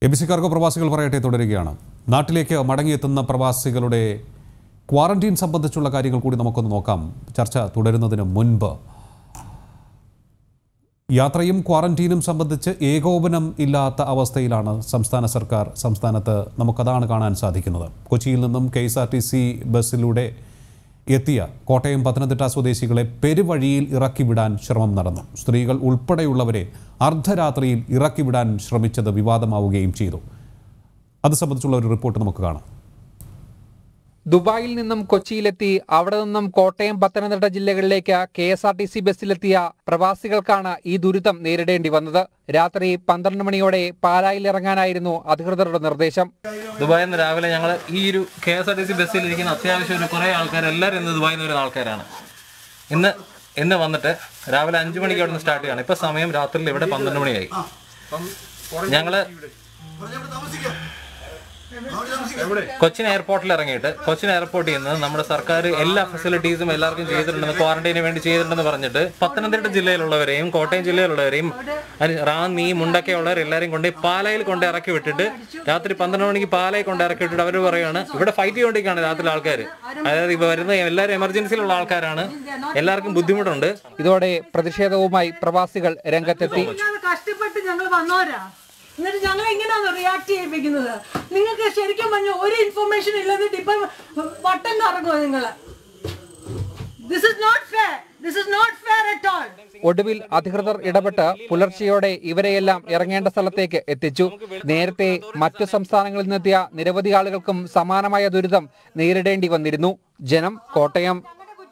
A B സിക്കാർക്ക് പ്രവാസികൾ പറയട്ടെ തുടരുകയാണ് നാട്ടിലേക്ക് മടങ്ങിയെത്തുന്ന പ്രവാസികളുടെ ക്വാറന്റീൻ സംബന്ധിച്ചുള്ള കാര്യങ്ങൾ കൂടി നമുക്കൊന്ന് നോക്കാം ചർച്ച തുടരുന്നതിന് മുൻപ് യാത്രയും ക്വാറന്റീനും സംബന്ധിച്ച് ഏകോപനം ഇല്ലാത്ത അവസ്ഥയിലാണ് സംസ്ഥാന സർക്കാർ സംസ്ഥാനത്ത് നമുക്കതാണ് കാണാൻ സാധിക്കുന്നത് കൊച്ചിയിൽ നിന്നും K S R T C ബസ്സിലൂടെ എത്തിയ കോട്ടയം പത്തനംതിട്ട സ്വദേശികളെ പെരുവഴിയിൽ ഇറക്കിവിടാൻ ശ്രമം നടന്നു സ്ത്രീകൾ ഉൾപ്പെടെയുള്ളവരെ അർദ്ധരാത്രിയിൽ ഇറക്കിവിടാൻ ശ്രമിച്ചത് വിവാദമാവുകയും ചെയ്തു അത് സംബന്ധിച്ചുള്ള ഒരു റിപ്പോർട്ട് നമുക്ക് കാണാം ദുബായിൽ നിന്നും കൊച്ചിയിലെത്തി അവിടെ നിന്നും കോട്ടയം പത്തനംതിട്ട ജില്ലകളിലേക്ക് K S R T C ബസ്സിലെത്തിയ പ്രവാസികൾക്കാണ് ഈ ദുരിതം നേരിടേണ്ടി വന്നത് രാത്രി പന്ത്രണ്ട് മണിയോടെ പാലായിൽ ഇറങ്ങാനായിരുന്നു അധികൃതരുടെ നിർദ്ദേശം ദുബായിൽ നിന്ന് രാവിലെ ഞങ്ങൾ ഈ ഒരു K S R T C ബസ്സിൽ ഇരിക്കുന്ന അത്യാവശ്യം ഒരു കുറേ ആൾക്കാർ എല്ലാവരും ഇന്ന് ദുബായിൽ നിന്ന് വരുന്ന ആൾക്കാരാണ് ഇന്ന് ഇന്ന് വന്നിട്ട് രാവിലെ അഞ്ചു മണിക്ക് അവിടെ നിന്ന് സ്റ്റാർട്ട് ചെയ്യണം ഇപ്പൊ സമയം രാത്രിയിൽ ഇവിടെ പന്ത്രണ്ട് മണിയായി ഞങ്ങള് കൊച്ചിൻ എയർപോർട്ടിൽ ഇറങ്ങിയിട്ട് കൊച്ചിൻ എയർപോർട്ടിൽ നിന്ന് നമ്മുടെ സർക്കാർ എല്ലാ ഫെസിലിറ്റീസും എല്ലാവർക്കും ചെയ്തിട്ടുണ്ടെന്ന് ക്വാറന്റൈന് വേണ്ടി ചെയ്തിട്ടുണ്ടെന്ന് പറഞ്ഞിട്ട് പത്തനംതിട്ട ജില്ലയിലുള്ളവരെയും കോട്ടയം ജില്ലയിലുള്ളവരെയും അരി- റാന്നി മുണ്ടക്കയുള്ളവർ എല്ലാവരെയും കൊണ്ട് പാലയിൽ കൊണ്ട് ഇറക്കി വിട്ടിട്ട് രാത്രി പന്ത്രണ്ട് മണിക്ക് പാലയിൽ കൊണ്ട് ഇറക്കി വിട്ടിട്ട് അവർ പറയുകയാണ് ഇവിടെ ഫൈറ്റ് ചെയ്തുകൊണ്ടിരിക്കുകയാണ് രാത്രി ആൾക്കാർ അതായത് ഇപ്പോൾ വരുന്ന എല്ലാവരും എമർജൻസിയിലുള്ള ആൾക്കാരാണ് എല്ലാവർക്കും ബുദ്ധിമുട്ടുണ്ട് ഇതോടെ പ്രതിഷേധവുമായി പ്രവാസികൾ രംഗത്തെത്തി ഞങ്ങൾ കഷ്ടപ്പെട്ട് ഞങ്ങൾ വന്നവരാ എന്നിട്ട് ഞങ്ങൾ എങ്ങനെയാണ് റിയാക്ട് ചെയ്യിപ്പിക്കുന്നത് നിങ്ങൾക്ക് ശരിക്കും പറഞ്ഞ ഒരു ഇൻഫർമേഷൻ ഇല്ലാതിട്ട് ഇപ്പൊ വട്ടം കറങ്ങുമോ നിങ്ങള് this is not fair this is not fair at all ഒടുവിൽ അധികൃതർ ഇടപെട്ട് പുലർച്ചെയോടെ ഇവരെയെല്ലാം ഇറങ്ങേണ്ട സ്ഥലത്തേക്ക് എത്തിച്ചു നേരത്തെ മറ്റു സംസ്ഥാനങ്ങളിൽ നിന്നെത്തിയ നിരവധി ആളുകൾക്കും സമാനമായ ദുരിതം നേരിടേണ്ടി വന്നിരുന്നു ജനം കോട്ടയം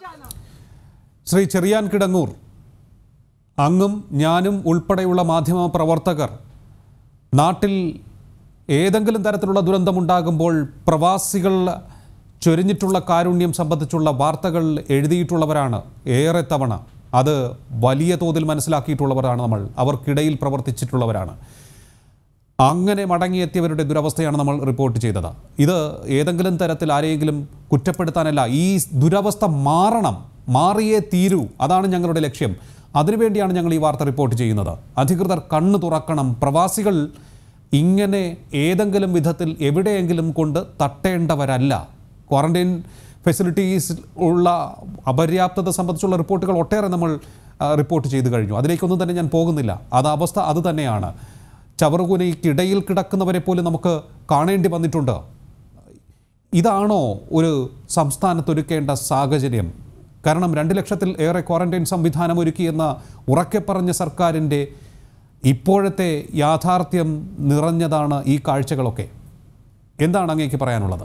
ശ്രീ ചെറിയാൻ കിടങ്ങൂർ അങ്ങും ഞാനും ഉൾപ്പെടെയുള്ള മാധ്യമ പ്രവർത്തകർ നാട്ടിൽ ഏതെങ്കിലും തരത്തിലുള്ള ദുരന്തമുണ്ടാകുമ്പോൾ പ്രവാസികൾ ചൊരിഞ്ഞിട്ടുള്ള കാരുണ്യം സംബന്ധിച്ചുള്ള വാർത്തകൾ എഴുതിയിട്ടുള്ളവരാണ് ഏറെ തവണ അത് വലിയ തോതിൽ മനസ്സിലാക്കിയിട്ടുള്ളവരാണ് നമ്മൾ അവർക്കിടയിൽ പ്രവർത്തിച്ചിട്ടുള്ളവരാണ് അങ്ങനെ മടങ്ങിയെത്തിയവരുടെ ദുരവസ്ഥയാണ് നമ്മൾ റിപ്പോർട്ട് ചെയ്തത് ഇത് ഏതെങ്കിലും തരത്തിൽ ആരെയെങ്കിലും കുറ്റപ്പെടുത്താനല്ല ഈ ദുരവസ്ഥ മാറണം മാറിയേ തീരൂ അതാണ് ഞങ്ങളുടെ ലക്ഷ്യം അതിനുവേണ്ടിയാണ് ഞങ്ങൾ ഈ വാർത്ത റിപ്പോർട്ട് ചെയ്യുന്നത് അധികൃതർ കണ്ണു തുറക്കണം പ്രവാസികൾ ഇങ്ങനെ ഏതെങ്കിലും വിധത്തിൽ എവിടെയെങ്കിലും കൊണ്ട് തട്ടേണ്ടവരല്ല ക്വാറന്റൈൻ ഫെസിലിറ്റീസ് ഉള്ള അപര്യാപ്തത സംബന്ധിച്ചുള്ള റിപ്പോർട്ടുകൾ ഒട്ടേറെ നമ്മൾ ആ, റിപ്പോർട്ട് ചെയ്തു കഴിഞ്ഞു അതിലേക്കൊന്നും തന്നെ ഞാൻ പോകുന്നില്ല അത് അവസ്ഥ അത് തന്നെയാണ് ചവറുകുനയ്ക്കിടയിൽ കിടക്കുന്നവരെ പോലും നമുക്ക് കാണേണ്ടി വന്നിട്ടുണ്ട് ഇതാണോ ഒരു സംസ്ഥാനത്ത് ഒരുക്കേണ്ട സാഹചര്യം കാരണം രണ്ട് ലക്ഷത്തിൽ ഏറെ ക്വാറന്റൈൻ സംവിധാനം ഒരുക്കിയെന്ന ഉറക്കെ പറഞ്ഞ സർക്കാരിൻ്റെ ഇപ്പോഴത്തെ യാഥാർത്ഥ്യം നിറഞ്ഞതാണ് ഈ കാഴ്ചകളൊക്കെ എന്താണ് അങ്ങേക്ക് പറയാനുള്ളത്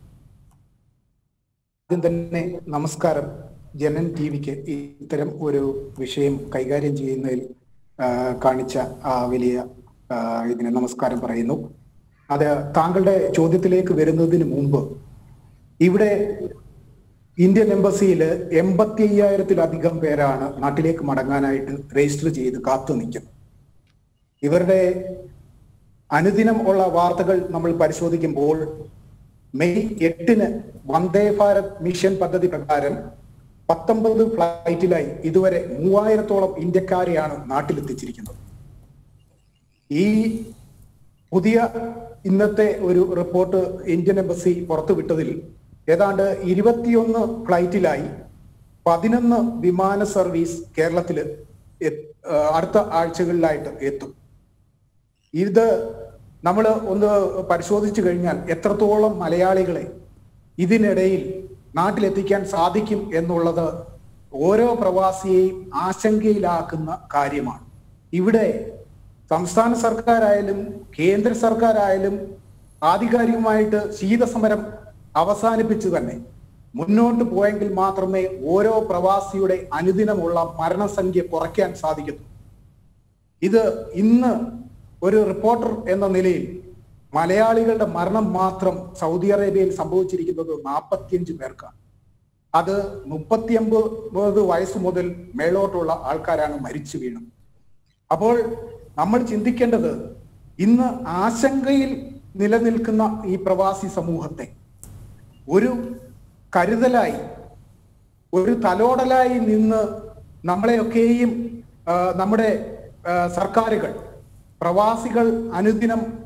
ആദ്യം തന്നെ നമസ്കാരം ജനൻ ടി വിക്ക് ഇത്തരം ഒരു വിഷയം കൈകാര്യം ചെയ്യുന്നതിൽ ആ, കാണിച്ച ആ വലിയ ആ, ഇതിന് നമസ്കാരം പറയുന്നു അത് താങ്കളുടെ ചോദ്യത്തിലേക്ക് വരുന്നതിന് മുമ്പ് ഇവിടെ ഇന്ത്യൻ എംബസിയിൽ എൺപത്തി അയ്യായിരത്തിലധികം പേരാണ് നാട്ടിലേക്ക് മടങ്ങാനായിട്ട് രജിസ്റ്റർ ചെയ്ത് കാത്തു നിൽക്കുന്നത് ഇവരുടെ അനുദിനം ഉള്ള വാർത്തകൾ നമ്മൾ പരിശോധിക്കുമ്പോൾ മെയ് എട്ടിന് വന്ദേ ഭാരത് മിഷൻ പദ്ധതി പ്രകാരം പത്തൊമ്പത് ഫ്ലൈറ്റിലായി ഇതുവരെ മൂവായിരത്തോളം ഇന്ത്യക്കാരെയാണ് നാട്ടിലെത്തിച്ചിരിക്കുന്നത് ഈ പുതിയ ഇന്നത്തെ ഒരു റിപ്പോർട്ട് ഇന്ത്യൻ എംബസി പുറത്തുവിട്ടതിൽ ഏതാണ്ട് ഇരുപത്തിയൊന്ന് ഫ്ലൈറ്റിലായി പതിനൊന്ന് വിമാന സർവീസ് കേരളത്തിൽ അടുത്ത ആഴ്ചകളിലായിട്ട് എത്തും ഇത് നമ്മൾ ഒന്ന് പരിശോധിച്ചു കഴിഞ്ഞാൽ എത്രത്തോളം മലയാളികളെ ഇതിനിടയിൽ നാട്ടിലെത്തിക്കാൻ സാധിക്കും എന്നുള്ളത് ഓരോ പ്രവാസിയെയും ആശങ്കയിലാക്കുന്ന കാര്യമാണ് ഇവിടെ സംസ്ഥാന സർക്കാരായാലും കേന്ദ്ര സർക്കാരായാലും ആധികാരികമായിട്ട് ശീതസമരം അവസാനിപ്പിച്ചു തന്നെ മുന്നോട്ട് പോയെങ്കിൽ മാത്രമേ ഓരോ പ്രവാസിയുടെ അനുദിനമുള്ള മരണസംഖ്യ കുറയ്ക്കാൻ സാധിക്കൂ ഇത് ഇന്ന് ഒരു റിപ്പോർട്ടർ എന്ന നിലയിൽ മലയാളികളുടെ മരണം മാത്രം സൗദി അറേബ്യയിൽ സംഭവിച്ചിരിക്കുന്നത് നാൽപ്പത്തിയഞ്ച് പേർക്കാണ് അത് മുപ്പത്തിയൊമ്പത് വയസ്സ് മുതൽ മേളോട്ടുള്ള ആൾക്കാരാണ് മരിച്ചു വീണത് അപ്പോൾ നമ്മൾ ചിന്തിക്കേണ്ടത് ഇന്ന് ആശങ്കയിൽ നിലനിൽക്കുന്ന ഈ പ്രവാസി സമൂഹത്തെ ഒരു കരുതലായി ഒരു തലോടലായി നിന്ന് നമ്മളെയൊക്കെയും ആ, നമ്മുടെ ആ, സർക്കാരുകൾ പ്രവാസികൾ അനുദിനം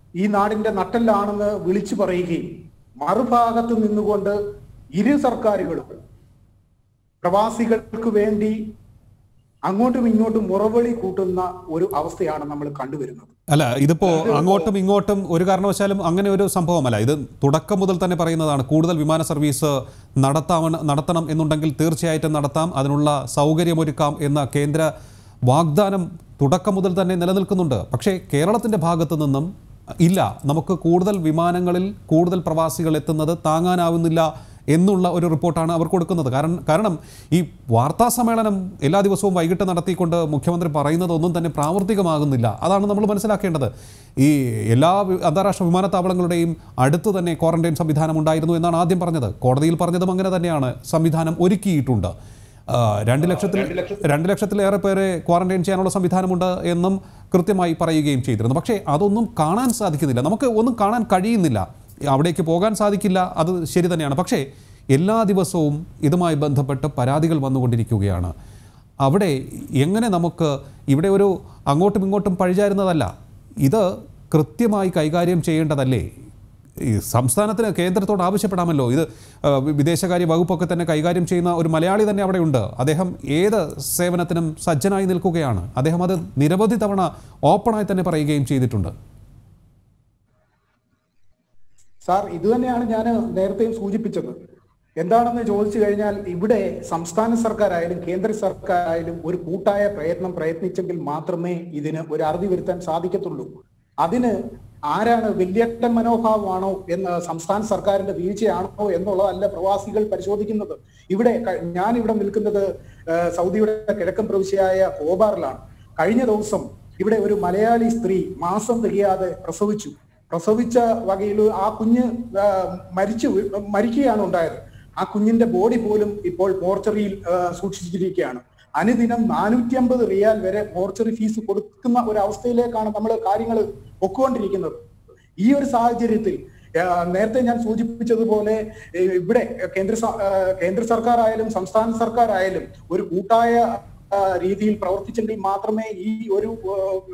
ഈ നാടിന്റെ നട്ടെല്ലാണെന്ന് വിളിച്ചു പറയുകയും മറുഭാഗത്ത് നിന്നുകൊണ്ട് ഇരു സർക്കാരുകളും പ്രവാസികൾക്ക് വേണ്ടി അങ്ങോട്ടും ഇങ്ങോട്ടും മുറവിളി കൂട്ടുന്ന ഒരു അവസ്ഥയാണ് നമ്മൾ കണ്ടുവരുന്നത് അല്ല ഇതിപ്പോ അങ്ങോട്ടും ഇങ്ങോട്ടും ഒരു കാരണവശാലും അങ്ങനെ ഒരു സംഭവമല്ല ഇത് തുടക്കം മുതൽ തന്നെ പറയുന്നതാണ് കൂടുതൽ വിമാന സർവീസ് നടത്താമ നടത്തണം എന്നുണ്ടെങ്കിൽ തീർച്ചയായിട്ടും നടത്താം അതിനുള്ള സൗകര്യമൊരുക്കാം എന്ന കേന്ദ്ര വാഗ്ദാനം തുടക്കം മുതൽ തന്നെ നിലനിൽക്കുന്നുണ്ട് പക്ഷേ കേരളത്തിന്റെ ഭാഗത്തു നിന്നും ഇല്ല നമുക്ക് കൂടുതൽ വിമാനങ്ങളിൽ കൂടുതൽ പ്രവാസികൾ എത്തുന്നത് താങ്ങാനാവുന്നില്ല എന്നുള്ള ഒരു റിപ്പോർട്ടാണ് അവർ കൊടുക്കുന്നത് കാരണം കാരണം ഈ വാർത്താ സമ്മേളനം എല്ലാ ദിവസവും വൈകിട്ട് നടത്തിക്കൊണ്ട് മുഖ്യമന്ത്രി പറയുന്നതൊന്നും തന്നെ പ്രാവർത്തികമാകുന്നില്ല അതാണ് നമ്മൾ മനസ്സിലാക്കേണ്ടത് ഈ എല്ലാ വി- അന്താരാഷ്ട്ര വിമാനത്താവളങ്ങളുടെയും അടുത്ത് തന്നെ ക്വാറന്റൈൻ സംവിധാനം ഉണ്ടായിരുന്നു എന്നാണ് ആദ്യം പറഞ്ഞത് കോടതിയിൽ പറഞ്ഞതും അങ്ങനെ തന്നെയാണ് സംവിധാനം ഒരുക്കിയിട്ടുണ്ട് ആ, രണ്ട് ലക്ഷത്തിൽ രണ്ട് ലക്ഷത്തിലേറെ പേരെ ക്വാറന്റൈൻ ചെയ്യാനുള്ള സംവിധാനമുണ്ട് എന്നും കൃത്യമായി പറയുകയും ചെയ്തിരുന്നു പക്ഷേ അതൊന്നും കാണാൻ സാധിക്കുന്നില്ല നമുക്ക് ഒന്നും കാണാൻ കഴിയുന്നില്ല അവിടേക്ക് പോകാൻ സാധിക്കില്ല അത് ശരി തന്നെയാണ് പക്ഷേ എല്ലാ ദിവസവും ഇതുമായി ബന്ധപ്പെട്ട് പരാതികൾ വന്നുകൊണ്ടിരിക്കുകയാണ് അവിടെ എങ്ങനെ നമുക്ക് ഇവിടെ ഒരു അങ്ങോട്ടും ഇങ്ങോട്ടും പഴിചാരുന്നതല്ല ഇത് കൃത്യമായി കൈകാര്യം ചെയ്യേണ്ടതല്ലേ ഈ സംസ്ഥാനത്തിന് കേന്ദ്രത്തോട് ആവശ്യപ്പെടാമല്ലോ ഇത് ആ, വി- വിദേശകാര്യ വകുപ്പൊക്കെ തന്നെ കൈകാര്യം ചെയ്യുന്ന ഒരു മലയാളി തന്നെ അവിടെ ഉണ്ട് അദ്ദേഹം ഏത് സേവനത്തിനും സജ്ജനായി നിൽക്കുകയാണ് അദ്ദേഹം അത് നിരവധി തവണ ഓപ്പണായി തന്നെ പറയുകയും ചെയ്തിട്ടുണ്ട് സാർ ഇത് തന്നെയാണ് ഞാൻ നേരത്തെയും സൂചിപ്പിച്ചത് എന്താണെന്ന് ചോദിച്ചു കഴിഞ്ഞാൽ ഇവിടെ സംസ്ഥാന സർക്കാരായാലും കേന്ദ്ര സർക്കാരായാലും ഒരു കൂട്ടായ പ്രയത്നം പ്രയത്നിച്ചെങ്കിൽ മാത്രമേ ഇതിന് ഒരു അറുതി വരുത്താൻ സാധിക്കത്തുള്ളൂ അതിന് ആരാണ് വലിയേട്ടൻ മനോഭാവമാണോ എന്ന് സംസ്ഥാന സർക്കാരിന്റെ വീഴ്ചയാണോ എന്നുള്ളതല്ല പ്രവാസികൾ പരിശോധിക്കുന്നത് ഇവിടെ ക- ഞാൻ ഇവിടെ നിൽക്കുന്നത് ആ, സൗദിയുടെ കിഴക്കൻ പ്രവിശ്യയായ ഹോബാറിലാണ് കഴിഞ്ഞ ദിവസം ഇവിടെ ഒരു മലയാളി സ്ത്രീ മാസം തികയാതെ പ്രസവിച്ചു പ്രസവിച്ച വകയിൽ ആ കുഞ്ഞ് ആ, മരിച്ചു വീ- മരിക്കുകയാണ് ഉണ്ടായത് ആ കുഞ്ഞിന്റെ ബോഡി പോലും ഇപ്പോൾ മോർച്ചറിയിൽ ആ, സൂക്ഷിച്ചിരിക്കുകയാണ് അനുദിനം നാനൂറ്റി അമ്പത് റിയാൽ വരെ മോർച്ചറി ഫീസ് കൊടുക്കുന്ന ഒരു അവസ്ഥയിലേക്കാണ് നമ്മൾ കാര്യങ്ങൾ പൊക്കുകൊണ്ടിരിക്കുന്നത് ഈ ഒരു സാഹചര്യത്തിൽ ആ, നേരത്തെ ഞാൻ സൂചിപ്പിച്ചതുപോലെ ഏ, ഇവിടെ കേന്ദ്ര സ- ആ, കേന്ദ്ര സർക്കാർ ആയാലും സംസ്ഥാന സർക്കാർ ആയാലും ഒരു കൂട്ടായ ആ, രീതിയിൽ പ്രവർത്തിച്ചെങ്കിൽ മാത്രമേ ഈ ഒരു ആ,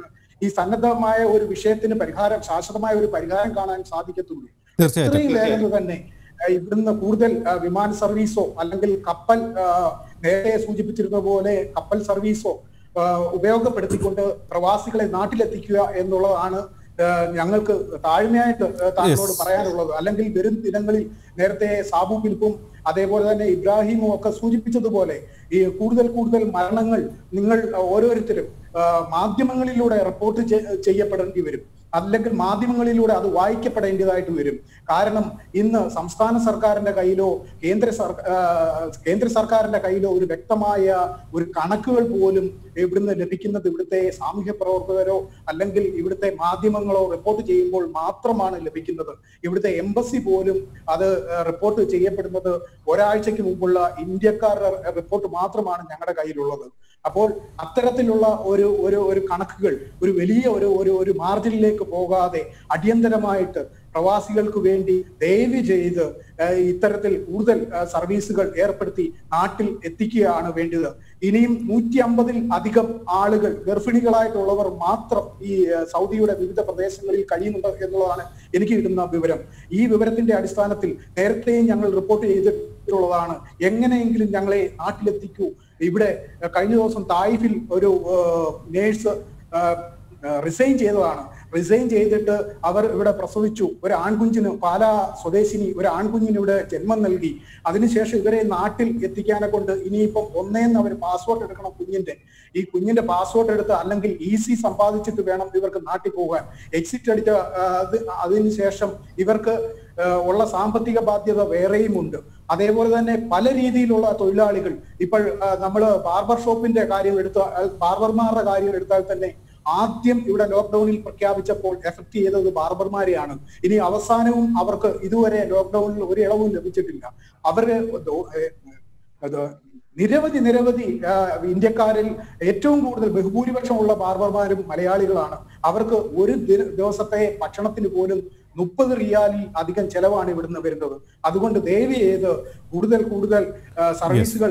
ഈ സന്നദ്ധമായ ഒരു വിഷയത്തിന് പരിഹാരം ശാശ്വതമായ ഒരു പരിഹാരം കാണാൻ സാധിക്കത്തുള്ളൂ തീർച്ചയായിട്ടും. ഇത്രയും വേഗത്തിൽ തന്നെ ആ, ഇവിടുന്ന് കൂടുതൽ ആ, വിമാന സർവീസോ അല്ലെങ്കിൽ കപ്പൽ ആ, നേരത്തെ സൂചിപ്പിച്ചിരുന്ന പോലെ കപ്പൽ സർവീസോ ആ, ഉപയോഗപ്പെടുത്തിക്കൊണ്ട് പ്രവാസികളെ നാട്ടിലെത്തിക്കുക എന്നുള്ളതാണ് ആ, ഞങ്ങൾക്ക് താഴ്മയായിട്ട് ആ, താങ്കളോട് Yes. പറയാനുള്ളത് അല്ലെങ്കിൽ വരും ദിനങ്ങളിൽ നേരത്തെ സാബു ഫിലിപ്പും അതേപോലെ തന്നെ ഇബ്രാഹിമും ഒക്കെ സൂചിപ്പിച്ചതുപോലെ ഈ കൂടുതൽ കൂടുതൽ മരണങ്ങൾ നിങ്ങൾ ഓരോരുത്തരും ആ, മാധ്യമങ്ങളിലൂടെ റിപ്പോർട്ട് ചെ- ചെയ്യപ്പെടേണ്ടി വരും അല്ലെങ്കിൽ മാധ്യമങ്ങളിലൂടെ അത് വായിക്കപ്പെടേണ്ടതായിട്ട് വരും കാരണം ഇന്ന് സംസ്ഥാന സർക്കാരിന്റെ കയ്യിലോ കേന്ദ്ര സർ ആ, കേന്ദ്ര സർക്കാരിന്റെ കയ്യിലോ ഒരു വ്യക്തമായ ഒരു കണക്കുകൾ പോലും ഇവിടുന്ന് ലഭിക്കുന്നത് ഇവിടുത്തെ സാമൂഹ്യ പ്രവർത്തകരോ അല്ലെങ്കിൽ ഇവിടുത്തെ മാധ്യമങ്ങളോ റിപ്പോർട്ട് ചെയ്യുമ്പോൾ മാത്രമാണ് ലഭിക്കുന്നത് ഇവിടുത്തെ എംബസി പോലും അത് ആ, റിപ്പോർട്ട് ചെയ്യപ്പെടുന്നത് ഒരാഴ്ചക്ക് മുമ്പുള്ള ഇന്ത്യക്കാരുടെ റിപ്പോർട്ട് മാത്രമാണ് ഞങ്ങളുടെ കയ്യിലുള്ളത് അപ്പോൾ അത്തരത്തിലുള്ള ഒരു ഒരു ഒരു കണക്കുകൾ ഒരു വലിയ ഒരു ഒരു ഒരു മാർജിനിലേക്ക് പോകാതെ അടിയന്തരമായിട്ട് പ്രവാസികൾക്ക് വേണ്ടി ദയവ് ചെയ്ത് ഏഹ്, ഇത്തരത്തിൽ കൂടുതൽ ഏഹ്, സർവീസുകൾ ഏർപ്പെടുത്തി നാട്ടിൽ എത്തിക്കുകയാണ് വേണ്ടത് ഇനിയും നൂറ്റി അമ്പതിൽ അധികം ആളുകൾ ഗർഭിണികളായിട്ടുള്ളവർ മാത്രം ഈ ഏഹ്, സൗദിയുടെ വിവിധ പ്രദേശങ്ങളിൽ കഴിയുന്നുണ്ട് എന്നുള്ളതാണ് എനിക്ക് കിട്ടുന്ന വിവരം ഈ വിവരത്തിന്റെ അടിസ്ഥാനത്തിൽ നേരത്തെയും ഞങ്ങൾ റിപ്പോർട്ട് ചെയ്തിട്ടുള്ളതാണ് എങ്ങനെയെങ്കിലും ഞങ്ങളെ നാട്ടിലെത്തിക്കൂ ഇവിടെ ഏഹ്, കഴിഞ്ഞ ദിവസം തായിഫിൽ ഒരു നേഴ്സ് റിസൈൻ ചെയ്തതാണ് റിസൈൻ ചെയ്തിട്ട് അവർ ഇവിടെ പ്രസവിച്ചു ഒരു ആൺകുഞ്ഞിന് പാലാ സ്വദേശിനി ഒരു ആൺകുഞ്ഞിന് ഇവിടെ ജന്മം നൽകി അതിനുശേഷം ഇവരെ നാട്ടിൽ എത്തിക്കാനെ കൊണ്ട് ഇനിയിപ്പം ഒന്നേന്ന് അവർ പാസ്പോർട്ട് എടുക്കണം കുഞ്ഞിന്റെ ഈ കുഞ്ഞിന്റെ പാസ്പോർട്ട് എടുത്ത് അല്ലെങ്കിൽ ഇ സി സമ്പാദിച്ചിട്ട് വേണം ഇവർക്ക് നാട്ടിൽ പോകാൻ എക്സിറ്റ് അടിച്ച ആ, അത് അതിനുശേഷം ഇവർക്ക് ആ, ഉള്ള സാമ്പത്തിക ബാധ്യത വേറെയും ഉണ്ട് അതേപോലെ തന്നെ പല രീതിയിലുള്ള തൊഴിലാളികൾ ഇപ്പോൾ നമ്മൾ ബാർബർ ഷോപ്പിന്റെ കാര്യം എടുത്താൽ ബാർബർമാരുടെ കാര്യം എടുത്താൽ തന്നെ ആദ്യം ഇവിടെ ലോക്ക്ഡൌണിൽ പ്രഖ്യാപിച്ചപ്പോൾ എഫക്ട് ചെയ്തത് ബാർബർമാരെയാണ് ഇനി അവസാനവും അവർക്ക് ഇതുവരെ ലോക്ക്ഡൌണിൽ ഒരു ഇളവും ലഭിച്ചിട്ടില്ല അവര് ദോ- ഏ, അത് നിരവധി നിരവധി ആ, ഇന്ത്യക്കാരിൽ ഏറ്റവും കൂടുതൽ ബഹുഭൂരിപക്ഷമുള്ള ബാർബർമാരും മലയാളികളാണ് അവർക്ക് ഒരു ദിന- ദിവസത്തെ ഭക്ഷണത്തിന് പോലും മുപ്പത് റിയാലിൽ അധികം ചെലവാണ് ഇവിടുന്ന് വരുന്നത് അതുകൊണ്ട് ദയവ് ചെയ്ത് കൂടുതൽ കൂടുതൽ ആ, സർവീസുകൾ ഏർപ്പെടുത്തി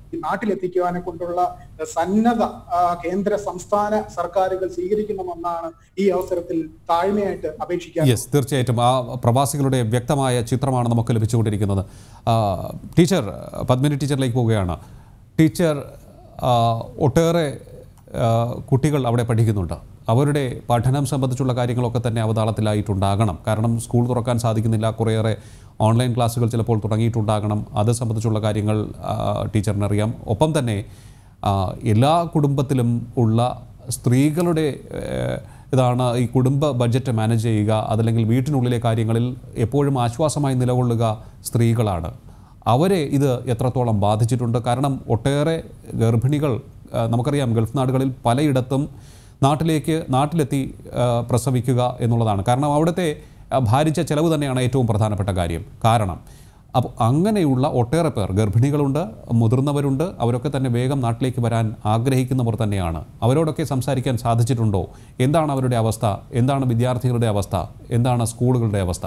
ഈ നാട്ടിലെത്തിക്കുവാനെ കൊണ്ടുള്ള സന്നദ്ധ ആ, കേന്ദ്ര സംസ്ഥാന സർക്കാരുകൾ സ്വീകരിക്കണമെന്നാണ് ഈ അവസരത്തിൽ താഴ്മയായിട്ട് അപേക്ഷിക്കാൻ യെസ് തീർച്ചയായിട്ടും ആ പ്രവാസികളുടെ വ്യക്തമായ ചിത്രമാണ് നമുക്ക് ലഭിച്ചുകൊണ്ടിരിക്കുന്നത് ആ, ടീച്ചർ പത്മിനി ടീച്ചറിലേക്ക് പോവുകയാണ് ടീച്ചർ ആ, ഒട്ടേറെ ആ, കുട്ടികൾ അവിടെ പഠിക്കുന്നുണ്ട് അവരുടെ പഠനം സംബന്ധിച്ചുള്ള കാര്യങ്ങളൊക്കെ തന്നെ അവതാളത്തിലായിട്ടുണ്ടാകണം കാരണം സ്കൂൾ തുറക്കാൻ സാധിക്കുന്നില്ല കുറേയേറെ ഓൺലൈൻ ക്ലാസ്സുകൾ ചിലപ്പോൾ തുടങ്ങിയിട്ടുണ്ടാകണം അത് സംബന്ധിച്ചുള്ള കാര്യങ്ങൾ ആ, ടീച്ചറിനറിയാം ഒപ്പം തന്നെ ആ, എല്ലാ കുടുംബത്തിലും ഉള്ള സ്ത്രീകളുടെ ഏഹ്, ഇതാണ് ഈ കുടുംബ ബഡ്ജറ്റ് മാനേജ് ചെയ്യുക അതല്ലെങ്കിൽ വീട്ടിനുള്ളിലെ കാര്യങ്ങളിൽ എപ്പോഴും ആശ്വാസമായി നിലകൊള്ളുക സ്ത്രീകളാണ് അവരെ ഇത് എത്രത്തോളം ബാധിച്ചിട്ടുണ്ട് കാരണം ഒട്ടേറെ ഗർഭിണികൾ ആ, നമുക്കറിയാം ഗൾഫ് നാടുകളിൽ പലയിടത്തും നാട്ടിലേക്ക് നാട്ടിലെത്തി ആ, പ്രസവിക്കുക എന്നുള്ളതാണ് കാരണം അവിടുത്തെ ആ, ഭാരിച്ച ചെലവ് തന്നെയാണ് ഏറ്റവും പ്രധാനപ്പെട്ട കാര്യം കാരണം അപ്പോൾ അങ്ങനെയുള്ള ഒട്ടേറെ പേർ ഗർഭിണികളുണ്ട് മുതിർന്നവരുണ്ട് അവരൊക്കെ തന്നെ വേഗം നാട്ടിലേക്ക് വരാൻ ആഗ്രഹിക്കുന്നവർ തന്നെയാണ് അവരോടൊക്കെ സംസാരിക്കാൻ സാധിച്ചിട്ടുണ്ടോ എന്താണ് അവരുടെ അവസ്ഥ എന്താണ് വിദ്യാർത്ഥികളുടെ അവസ്ഥ എന്താണ് സ്കൂളുകളുടെ അവസ്ഥ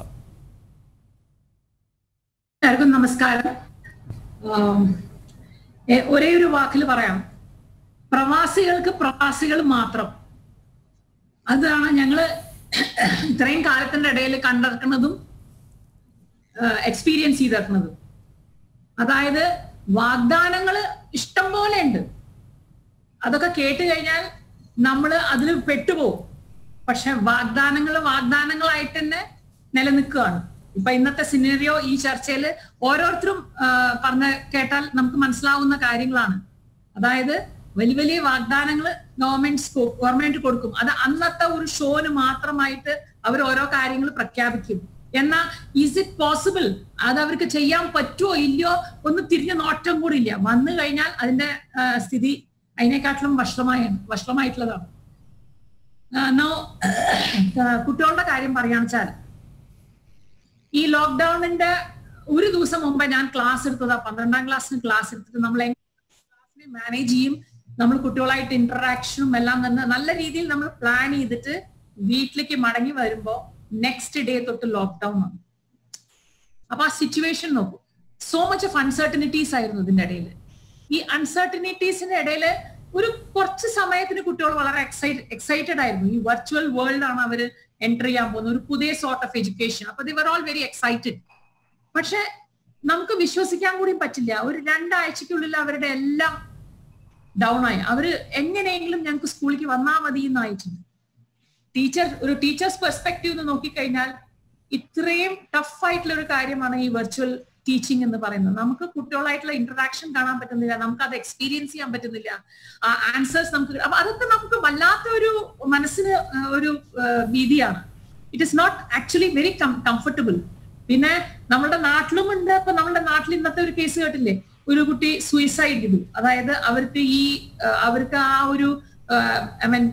എല്ലാവർക്കും നമസ്കാരം ആം, എ, ഒരേ ഒരു വാക്കിൽ പറയാം പ്രവാസികൾക്ക് പ്രവാസികൾ മാത്രം അതാണ് ഞങ്ങള് ഇത്രയും കാലത്തിന്റെ ഇടയിൽ കണ്ടിരിക്കുന്നതും എക്സ്പീരിയൻസ് ചെയ്തിരിക്കുന്നതും അതായത് വാഗ്ദാനങ്ങള് ഇഷ്ടം പോലെ ഉണ്ട് അതൊക്കെ കേട്ട് കഴിഞ്ഞാൽ നമ്മൾ അതിൽ പെട്ടുപോകും പക്ഷെ വാഗ്ദാനങ്ങൾ വാഗ്ദാനങ്ങളായിട്ട് തന്നെ നിലനിൽക്കുകയാണ് ഇപ്പൊ ഇന്നത്തെ സിനേറിയോ ഈ ചർച്ചയിൽ ഓരോരുത്തരും ആ, പറഞ്ഞ കേട്ടാൽ നമുക്ക് മനസ്സിലാവുന്ന കാര്യങ്ങളാണ് അതായത് വലിയ വലിയ വാഗ്ദാനങ്ങൾ ഗവൺമെന്റ് ഗവൺമെന്റ് കൊടുക്കും അത് അന്നത്തെ ഒരു ഷോന് മാത്രമായിട്ട് അവർ ഓരോ കാര്യങ്ങൾ പ്രഖ്യാപിക്കും എന്നാ ഈസ് ഇറ്റ് പോസിബിൾ അത് അവർക്ക് ചെയ്യാൻ പറ്റുമോ ഇല്ലയോ ഒന്ന് തിരിഞ്ഞു നോട്ടം കൂടി ഇല്ല വന്നു കഴിഞ്ഞാൽ അതിന്റെ ആ, സ്ഥിതി അതിനെക്കാട്ടിലും വഷളമായ വഷളമായിട്ടുള്ളതാണ് ആ, now, ആ, കുട്ടികളുടെ കാര്യം പറയാന്ന് വെച്ചാൽ ഈ ലോക്ക്ഡൌണിന്റെ ഒരു ദിവസം മുമ്പ് ഞാൻ ക്ലാസ് എടുത്തതാ പന്ത്രണ്ടാം ക്ലാസ്സിന് ക്ലാസ് എടുത്തിട്ട് നമ്മൾ ക്ലാസ്സിനെ മാനേജ് ചെയ്യും നമ്മൾ കുട്ടികളായിട്ട് ഇന്ററാക്ഷനും എല്ലാം തന്നെ നല്ല രീതിയിൽ നമ്മൾ പ്ലാൻ ചെയ്തിട്ട് വീട്ടിലേക്ക് മടങ്ങി വരുമ്പോ നെക്സ്റ്റ് ഡേ തൊട്ട് ലോക്ക്ഡൌൺ ആണ് അപ്പൊ ആ സിറ്റുവേഷൻ നോക്കൂ സോ മച്ച് ഓഫ് അൺസർട്ടനിറ്റീസ് ആയിരുന്നു ഇതിന്റെ ഇടയിൽ ഈ അൺസർട്ടനിറ്റീസിന്റെ ഇടയിൽ ഒരു കുറച്ച് സമയത്തിന് കുട്ടികൾ വളരെ എക്സൈറ്റ് എക്സൈറ്റഡ് ആയിരുന്നു ഈ വെർച്വൽ വേൾഡ് ആണ് അവർ എൻറ്റർ ചെയ്യാൻ പോകുന്നത് ഒരു പുതിയ സോർട്ട് ഓഫ് എഡ്യൂക്കേഷൻ അപ്പൊ ദിവർ ഓൾ വെരി എക്സൈറ്റഡ് പക്ഷെ നമുക്ക് വിശ്വസിക്കാൻ കൂടി പറ്റില്ല ഒരു രണ്ടാഴ്ചക്കുള്ളിൽ അവരുടെ എല്ലാം ഡൗൺ ആയി അവര് എങ്ങനെയെങ്കിലും ഞങ്ങൾക്ക് സ്കൂളിലേക്ക് വന്നാൽ മതി എന്നായിട്ടുണ്ട് ടീച്ചർ ഒരു ടീച്ചേഴ്സ് പെർസ്പെക്റ്റീവ് നോക്കിക്കഴിഞ്ഞാൽ ഇത്രയും ടഫ് ആയിട്ടുള്ള ഒരു കാര്യമാണ് ഈ വെർച്വൽ ടീച്ചിങ് എന്ന് പറയുന്നത് നമുക്ക് കുട്ടികളായിട്ടുള്ള ഇന്ററാക്ഷൻ കാണാൻ പറ്റുന്നില്ല നമുക്ക് അത് എക്സ്പീരിയൻസ് ചെയ്യാൻ പറ്റുന്നില്ല ആ ആൻസേഴ്സ് നമുക്ക് അപ്പൊ അതൊക്കെ നമുക്ക് വല്ലാത്ത ഒരു മനസ്സിന് ആ, ഒരു ആ, ഭീതിയാണ് it is not actually very comfortable പിന്നെ നമ്മുടെ നാട്ടിലും ഉണ്ട് ഇപ്പൊ നമ്മുടെ നാട്ടിൽ ഇന്നത്തെ ഒരു കേസ് കേട്ടില്ലേ ഒരു കുട്ടി സൂയിസൈഡ് ചെയ്തു അതായത് അവർക്ക് ഈ ആ, അവർക്ക് ആ ഒരു ഐ മീൻ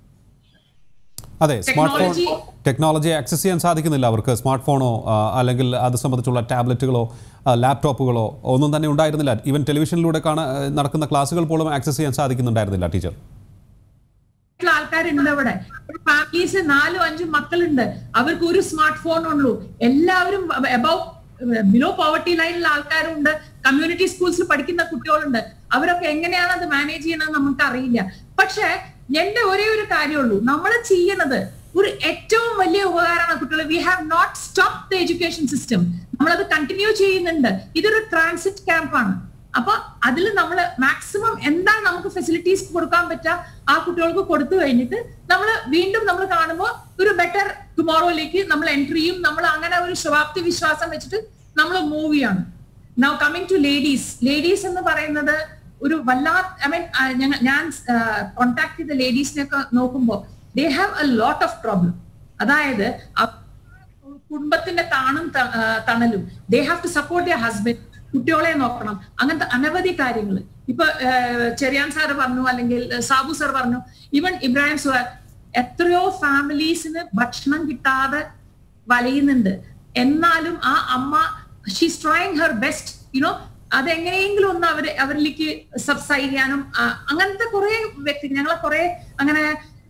അതെ smart phone Technology- technology access ചെയ്യാൻ സാധിക്കുന്നില്ല അവർക്ക് സ്മാർട്ട് ഫോണോ ആ, അല്ലെങ്കിൽ അത് സംബന്ധിച്ചുള്ള ടാബ്ലറ്റുകളോ ആ, ലാപ്ടോപ്പുകളോ ഒന്നും തന്നെ ഉണ്ടായിരുന്നില്ല ഈവൻ ടെലിവിഷനിലൂടെ കാണാൻ നടക്കുന്ന ക്ലാസ്സുകൾ പോലും ആക്സസ് ചെയ്യാൻ സാധിക്കുന്നുണ്ടായിരുന്നില്ല ടീച്ചർ ആയിട്ടുള്ള ആൾക്കാരുണ്ട് അവിടെ ഫാമിലീസ് നാലും അഞ്ചും മക്കളുണ്ട് അവർക്ക് ഒരു സ്മാർട്ട് ഫോൺ ഉള്ളൂ എല്ലാവരും അബൌവ് ബിലോ പോവർട്ടി ലൈനിലുള്ള ആൾക്കാരുണ്ട് കമ്മ്യൂണിറ്റി സ്കൂൾസിൽ പഠിക്കുന്ന കുട്ടികളുണ്ട് അവരൊക്കെ എങ്ങനെയാണ് അത് മാനേജ് ചെയ്യണമെന്ന് നമുക്ക് അറിയില്ല പക്ഷെ എന്റെ ഒരേ ഒരു കാര്യമുള്ളൂ നമ്മൾ ചെയ്യുന്നത് ഒരു ഏറ്റവും വലിയ ഉപകാരമാണ് കുട്ടികൾ we have not stop the education system നമ്മളത് കണ്ടിന്യൂ ചെയ്യുന്നുണ്ട് ഇതൊരു ട്രാൻസിറ്റ് ക്യാമ്പാണ് അപ്പൊ അതിൽ നമ്മൾ മാക്സിമം എന്താണ് നമുക്ക് ഫെസിലിറ്റീസ് കൊടുക്കാൻ പറ്റുക ആ കുട്ടികൾക്ക് കൊടുത്തു കഴിഞ്ഞിട്ട് നമ്മൾ വീണ്ടും നമ്മൾ കാണുമ്പോൾ ഒരു ബെറ്റർ ടുമോറോയിലേക്ക് നമ്മൾ എൻട്രി ചെയ്യും നമ്മൾ അങ്ങനെ ഒരു ശുഭാപ്തി വിശ്വാസം വെച്ചിട്ട് നമ്മൾ മൂവ് ചെയ്യാണ് now coming to ladies ladies എന്ന് പറയുന്നത് ഒരു വല്ലാത്ത ഐ മീൻ ഞങ്ങൾ ഞാൻ കോണ്ടാക്ട് ചെയ്ത ലേഡീസിനെ ഒക്കെ നോക്കുമ്പോൾ they have a lot of problem അതായത് അവ- കുടുംബത്തിന്റെ താണും ത- ആ, തണലും they have to support their husband കുട്ടികളെ നോക്കണം അങ്ങനത്തെ അനവധി കാര്യങ്ങൾ ഇപ്പൊ ആ, ചെറിയാൻ സാർ പറഞ്ഞു അല്ലെങ്കിൽ സാബു സാർ പറഞ്ഞു ഈവൻ ഇബ്രാഹിം സുഹ എത്രയോ ഫാമിലീസിന് ഭക്ഷണം കിട്ടാതെ വലയുന്നുണ്ട് എന്നാലും ആ അമ്മ she's trying her best you know അതെങ്ങനെയെങ്കിലും ഒന്ന് അവര് അവരിലേക്ക് സബ്സൈഡ് ചെയ്യാനും ആ, അങ്ങനത്തെ കുറെ വ്യക്തി ഞങ്ങളെ കുറെ അങ്ങനെ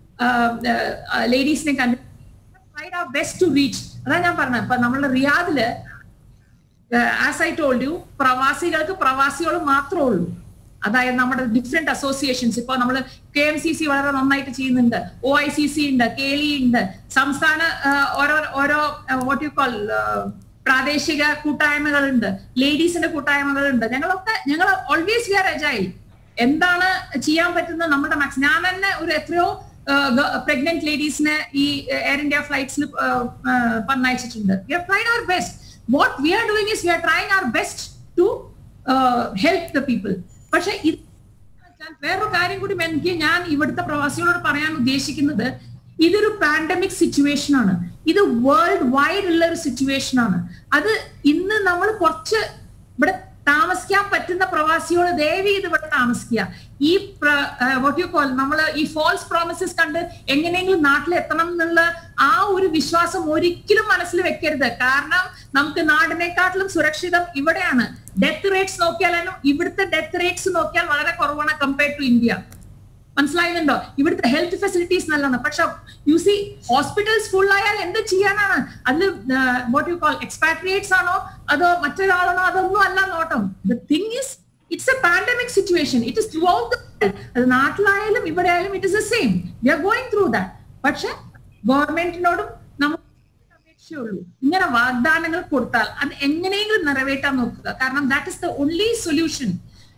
ലേഡീസിനെ കണ്ട് tried our best to reach അതാ ഞാൻ പറഞ്ഞത് ഇപ്പൊ നമ്മളുടെ റിയാദില് ആസ് ഐ ടോൾഡ് യു പ്രവാസികൾക്ക് പ്രവാസികൾ മാത്രമേ ഉള്ളൂ അതായത് നമ്മുടെ ഡിഫറെന്റ് അസോസിയേഷൻസ് ഇപ്പൊ നമ്മൾ കെ എം സി സി വളരെ നന്നായിട്ട് ചെയ്യുന്നുണ്ട് ഒ ഐ സി സി ഉണ്ട് കെ ലി ഉണ്ട് സംസ്ഥാന ആ, ഓരോ ഓരോ വാട്ട് യു കോൾ പ്രാദേശിക കൂട്ടായ്മകളുണ്ട് ലേഡീസിന്റെ കൂട്ടായ്മകളുണ്ട് ഞങ്ങളൊക്കെ ഞങ്ങൾ ഓൾവേസ് വി ആർ എജൈൽ എന്താണ് ചെയ്യാൻ പറ്റുന്നത് നമ്മുടെ മാക്സ് ഞാൻ തന്നെ ഒരു എത്രയോ പ്രഗ്നന്റ് ലേഡീസിനെ ഈ എയർ ഇന്ത്യ ഫ്ലൈറ്റ്സിൽ പറഞ്ഞയച്ചിട്ടുണ്ട് we are trying our best what we are doing is we are trying our best to help the people പക്ഷെ ഇത് വെച്ചാൽ വേറൊരു കാര്യം കൂടി എനിക്ക് ഞാൻ ഇവിടുത്തെ പ്രവാസികളോട് പറയാൻ ഉദ്ദേശിക്കുന്നത് ഇതൊരു പാൻഡമിക് സിറ്റുവേഷൻ ആണ് ഇത് വേൾഡ് വൈഡ് ഉള്ള ഒരു സിറ്റുവേഷൻ ആണ് അത് ഇന്ന് നമ്മൾ കുറച്ച് ഇവിടെ താമസിക്കാൻ പറ്റുന്ന പ്രവാസിയോട് ദയവ് ചെയ്ത് ഇവിടെ താമസിക്കുക ഈ വോട്ട് യു കോൾ നമ്മൾ ഈ ഫോൾസ് പ്രോമിസസ് കണ്ട് എങ്ങനെയെങ്കിലും നാട്ടിലെത്തണം എന്നുള്ള ആ ഒരു വിശ്വാസം ഒരിക്കലും മനസ്സിൽ വെക്കരുത് കാരണം നമുക്ക് നാടിനെക്കാട്ടിലും സുരക്ഷിതം ഇവിടെയാണ് ഡെത്ത് റേറ്റ്സ് നോക്കിയാലും ഇവിടുത്തെ ഡെത്ത് റേറ്റ്സ് നോക്കിയാൽ വളരെ കുറവാണ് കമ്പയർഡ് ടു ഇന്ത്യ മനസ്സിലായുന്നുണ്ടോ ഇവിടുത്തെ ഹെൽത്ത് ഫെസിലിറ്റീസ് നല്ലതാണ് പക്ഷെ യു സി ഹോസ്പിറ്റൽസ് ഫുൾ ആയാൽ എന്ത് ചെയ്യാനാണ് അതിൽ വാട്ട് യു കോൾ എക്സ്പാട്രിയേറ്റ്സ് ആണോ അതോ മറ്റൊരാളാണോ അതൊന്നും അല്ല നോട്ടം the thing is it's a pandemic situation it is through അത് നാട്ടിലായാലും ഇവിടെ ആയാലും it is the same we are going through that പക്ഷെ ഗവൺമെന്റിനോടും നമുക്ക് അപേക്ഷയുള്ളൂ ഇങ്ങനെ വാഗ്ദാനങ്ങൾ കൊടുത്താൽ അത് എങ്ങനെയെങ്കിലും നിറവേറ്റാൻ നോക്കുക കാരണം that is the only solution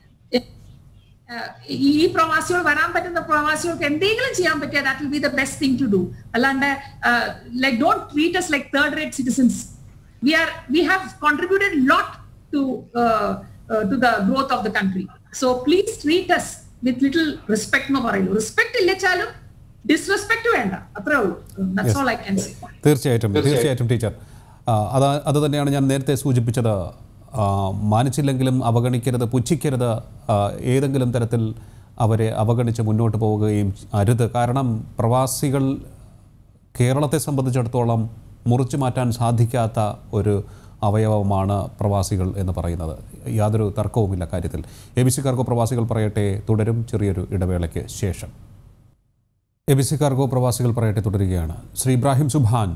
ഈ പ്രവാസികൾ വരാൻ പറ്റുന്ന പ്രവാസികൾക്ക് എന്തെങ്കിലും ചെയ്യാൻ പറ്റിയാൽ that will be the best thing to do അല്ലാണ്ട് like don't treat us like third rate citizens we are we have contributed lot to to the growth of the country so please treat us with little respect എന്ന് പറയുള്ളൂ respect ഇല്ലച്ചാലും disrespect വേണ്ട അത്രേ ഉള്ളൂ that's all I can say തീർച്ചയായിട്ടും തീർച്ചയായിട്ടും teacher ആ, അത് അത് തന്നെയാണ് ഞാൻ നേരത്തെ സൂചിപ്പിച്ചത് ആ, മാനിച്ചില്ലെങ്കിലും അവഗണിക്കരുത് പുച്ഛിക്കരുത് ആ, ഏതെങ്കിലും തരത്തിൽ അവരെ അവഗണിച്ച് മുന്നോട്ട് പോവുകയും അരുത് കാരണം പ്രവാസികൾ കേരളത്തെ സംബന്ധിച്ചിടത്തോളം മുറിച്ചു മാറ്റാൻ സാധിക്കാത്ത ഒരു അവയവമാണ് പ്രവാസികൾ എന്ന് പറയുന്നത് യാതൊരു തർക്കവുമില്ല കാര്യത്തിൽ എ ബി സി കാർഗോ പ്രവാസികൾ പറയട്ടെ തുടരും ചെറിയൊരു ഇടവേളയ്ക്ക് ശേഷം എ ബി സി കാർഗോ പ്രവാസികൾ പറയട്ടെ തുടരുകയാണ് ശ്രീ ഇബ്രാഹിം സുബാൻ